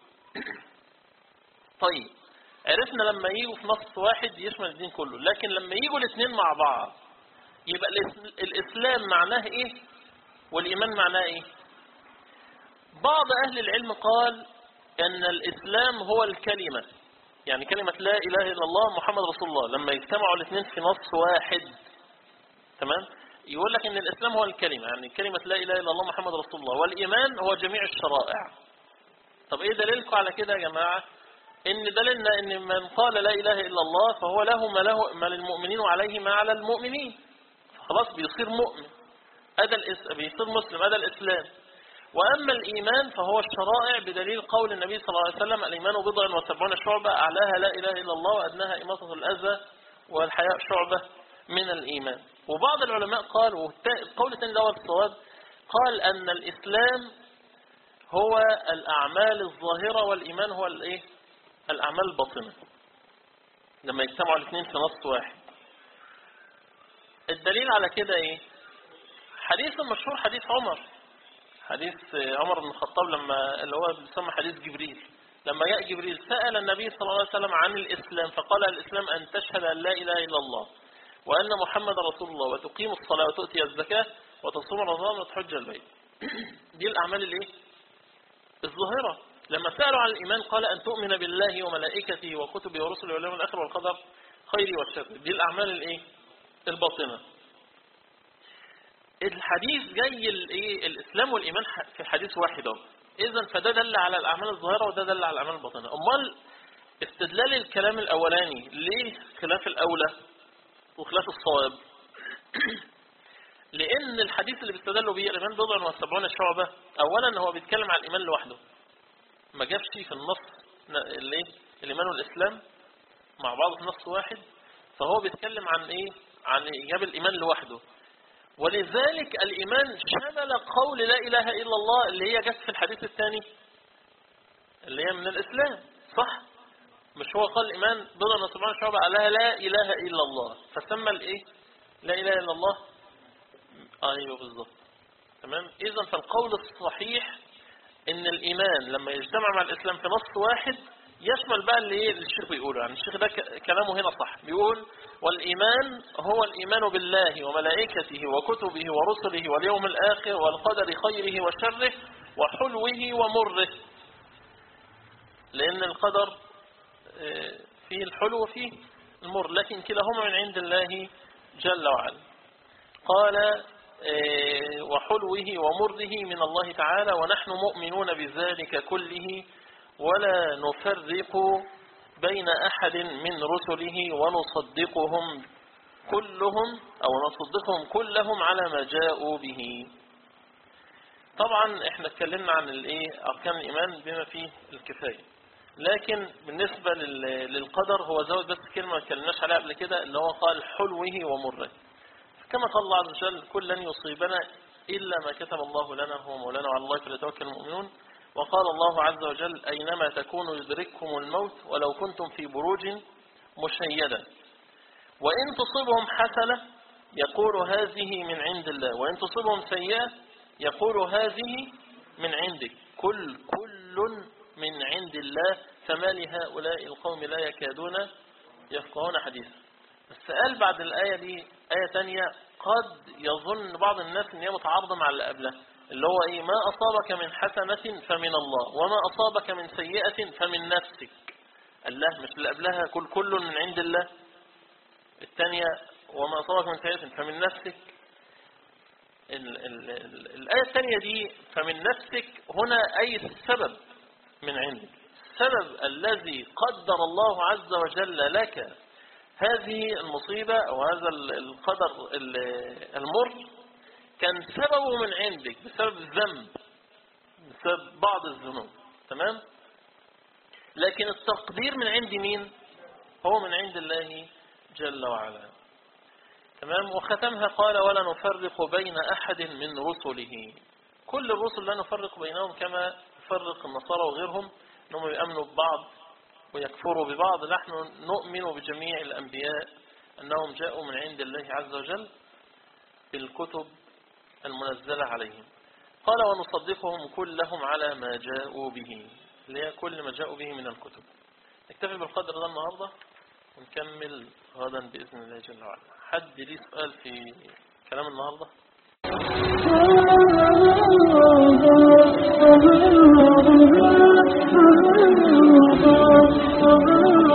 طيب عرفنا لما يجوا في نص واحد يشمل الدين كله لكن لما يجوا الاثنين مع بعض يبقى الإسلام معناه إيه والإيمان معناه إيه بعض أهل العلم قال أن الإسلام هو الكلمة يعني كلمة لا إله إلا الله محمد رسول الله لما يجتمعوا الاثنين في نص واحد تمام يقول لك ان الاسلام هو الكلمة يعني كلمة لا اله الا الله محمد رسول الله والايمان هو جميع الشرائع طب ايه دليلكم على كده يا جماعة ان دليلنا ان من قال لا اله الا الله فهو له ما, له ما للمؤمنين وعليه ما على المؤمنين خلاص بيصير مؤمن هذا الإس... بيصير مسلم هذا الاسلام واما الايمان فهو الشرائع بدليل قول النبي صلى الله عليه وسلم الايمان بضع وسبعون شعبة اعلاها لا اله الا الله وادناها اماطة الاذى والحياء شعبة من الايمان وبعض العلماء قال والقول الثاني ده الصواب قال أن الإسلام هو الأعمال الظاهرة والإيمان هو الإيه الأعمال الباطنة لما يجتمعوا الاثنين في نص واحد الدليل على كده إيه حديث المشهور حديث عمر حديث عمر بن الخطاب لما اللي هو بيسمى حديث جبريل لما جاء جبريل سأل النبي صلى الله عليه وسلم عن الإسلام فقال الإسلام أن تشهد أن لا إله إلا الله وأن محمد رسول الله وتقيم الصلاة وتؤتي الزكاة وتصوم رمضان وتحج البيت دي الأعمال الايه الظاهرة لما سألوا عن الإيمان قال أن تؤمن بالله وملائكته وكتبه ورسله واليوم الآخر والقدر خيري والشر دي الأعمال الايه الباطنة الحديث جاي الايه الإسلام والإيمان في حديث واحد اهو إذا فده دل على الأعمال الظاهرة وده دل على الأعمال الباطنة أمال استدلال الكلام الأولاني ليه خلاف الأولى وخلاف الصواب لأن الحديث اللي بيستدلوا به الإيمان بضع وسبعون شعبة أولا هو بيتكلم عن الإيمان لوحده ما جابش في النص الايه الإيمان والإسلام مع بعض في نص واحد فهو بيتكلم عن إيه عن إيجاب الإيمان لوحده ولذلك الإيمان شمل قول لا إله إلا الله اللي هي جت في الحديث الثاني اللي هي من الإسلام صح مش هو قال الإيمان بضع وسبعون شعبة قالها لا إله إلا الله فسمى الإيه لا إله إلا الله أيوه بالظبط تمام إذا فالقول الصحيح إن الإيمان لما يجتمع مع الإسلام في نص واحد يشمل بقى اللي ايه اللي الشيخ بيقوله يعني الشيخ ده كلامه هنا صح بيقول والإيمان هو الإيمان بالله وملائكته وكتبه ورسله واليوم الآخر والقدر خيره وشره وحلوه ومره لأن القدر آه، فيه الحلو وفيه المر لكن كلاهما من عند الله جل وعلا قال آه، وحلوه ومره من الله تعالى ونحن مؤمنون بذلك كله ولا نفرق بين أحد من رسله ونصدقهم كلهم أو نصدقهم كلهم على ما جاءوا به طبعا احنا اتكلمنا عن الايه اركان الايمان بما فيه الكفايه لكن بالنسبه للقدر هو زود بس كلمه ما اتكلمناش عليها قبل كده اللي هو قال حلوه ومره كما قال الله عز وجل كل لن يصيبنا الا ما كتب الله لنا هو مولانا وعلى الله فليتوكل المؤمنون وقال الله عز وجل أينما تكونوا يدرككم الموت ولو كنتم في بروج مشيدة وإن تصبهم حسنة يقول هذه من عند الله وإن تصبهم سيئة يقول هذه من عندك كل كل من عند الله فما لهؤلاء القوم لا يكادون يفقهون حديثا بس قال بعد الآية دي آية تانية قد يظن بعض الناس ان هي متعارضة مع اللي قبلها اللي هو ايه ما اصابك من حسنة فمن الله وما اصابك من سيئة فمن نفسك الله مش اللي قبلها كل كل من عند الله الثانية وما اصابك من سيئة فمن نفسك ال ال ال الآية الثانية دي فمن نفسك هنا أي السبب من عندك السبب الذي قدر الله عز وجل لك هذه المصيبة أو هذا القدر المر كان سببه من عندك بسبب الذنب بسبب بعض الذنوب تمام لكن التقدير من عند مين هو من عند الله جل وعلا تمام وختمها قال ولا نفرق بين أحد من رسله كل الرسل لا نفرق بينهم كما يفرق النصارى وغيرهم أنهم يأمنوا ببعض ويكفروا ببعض نحن نؤمن بجميع الأنبياء أنهم جاءوا من عند الله عز وجل بالكتب المنزلة عليهم قال ونصدقهم كلهم على ما جاءوا به اللي هي كل ما جاءوا به من الكتب نكتفي بالقدر ده النهاردة ونكمل غدا بإذن الله جل وعلا حد ليه سؤال في كلام النهاردة Oh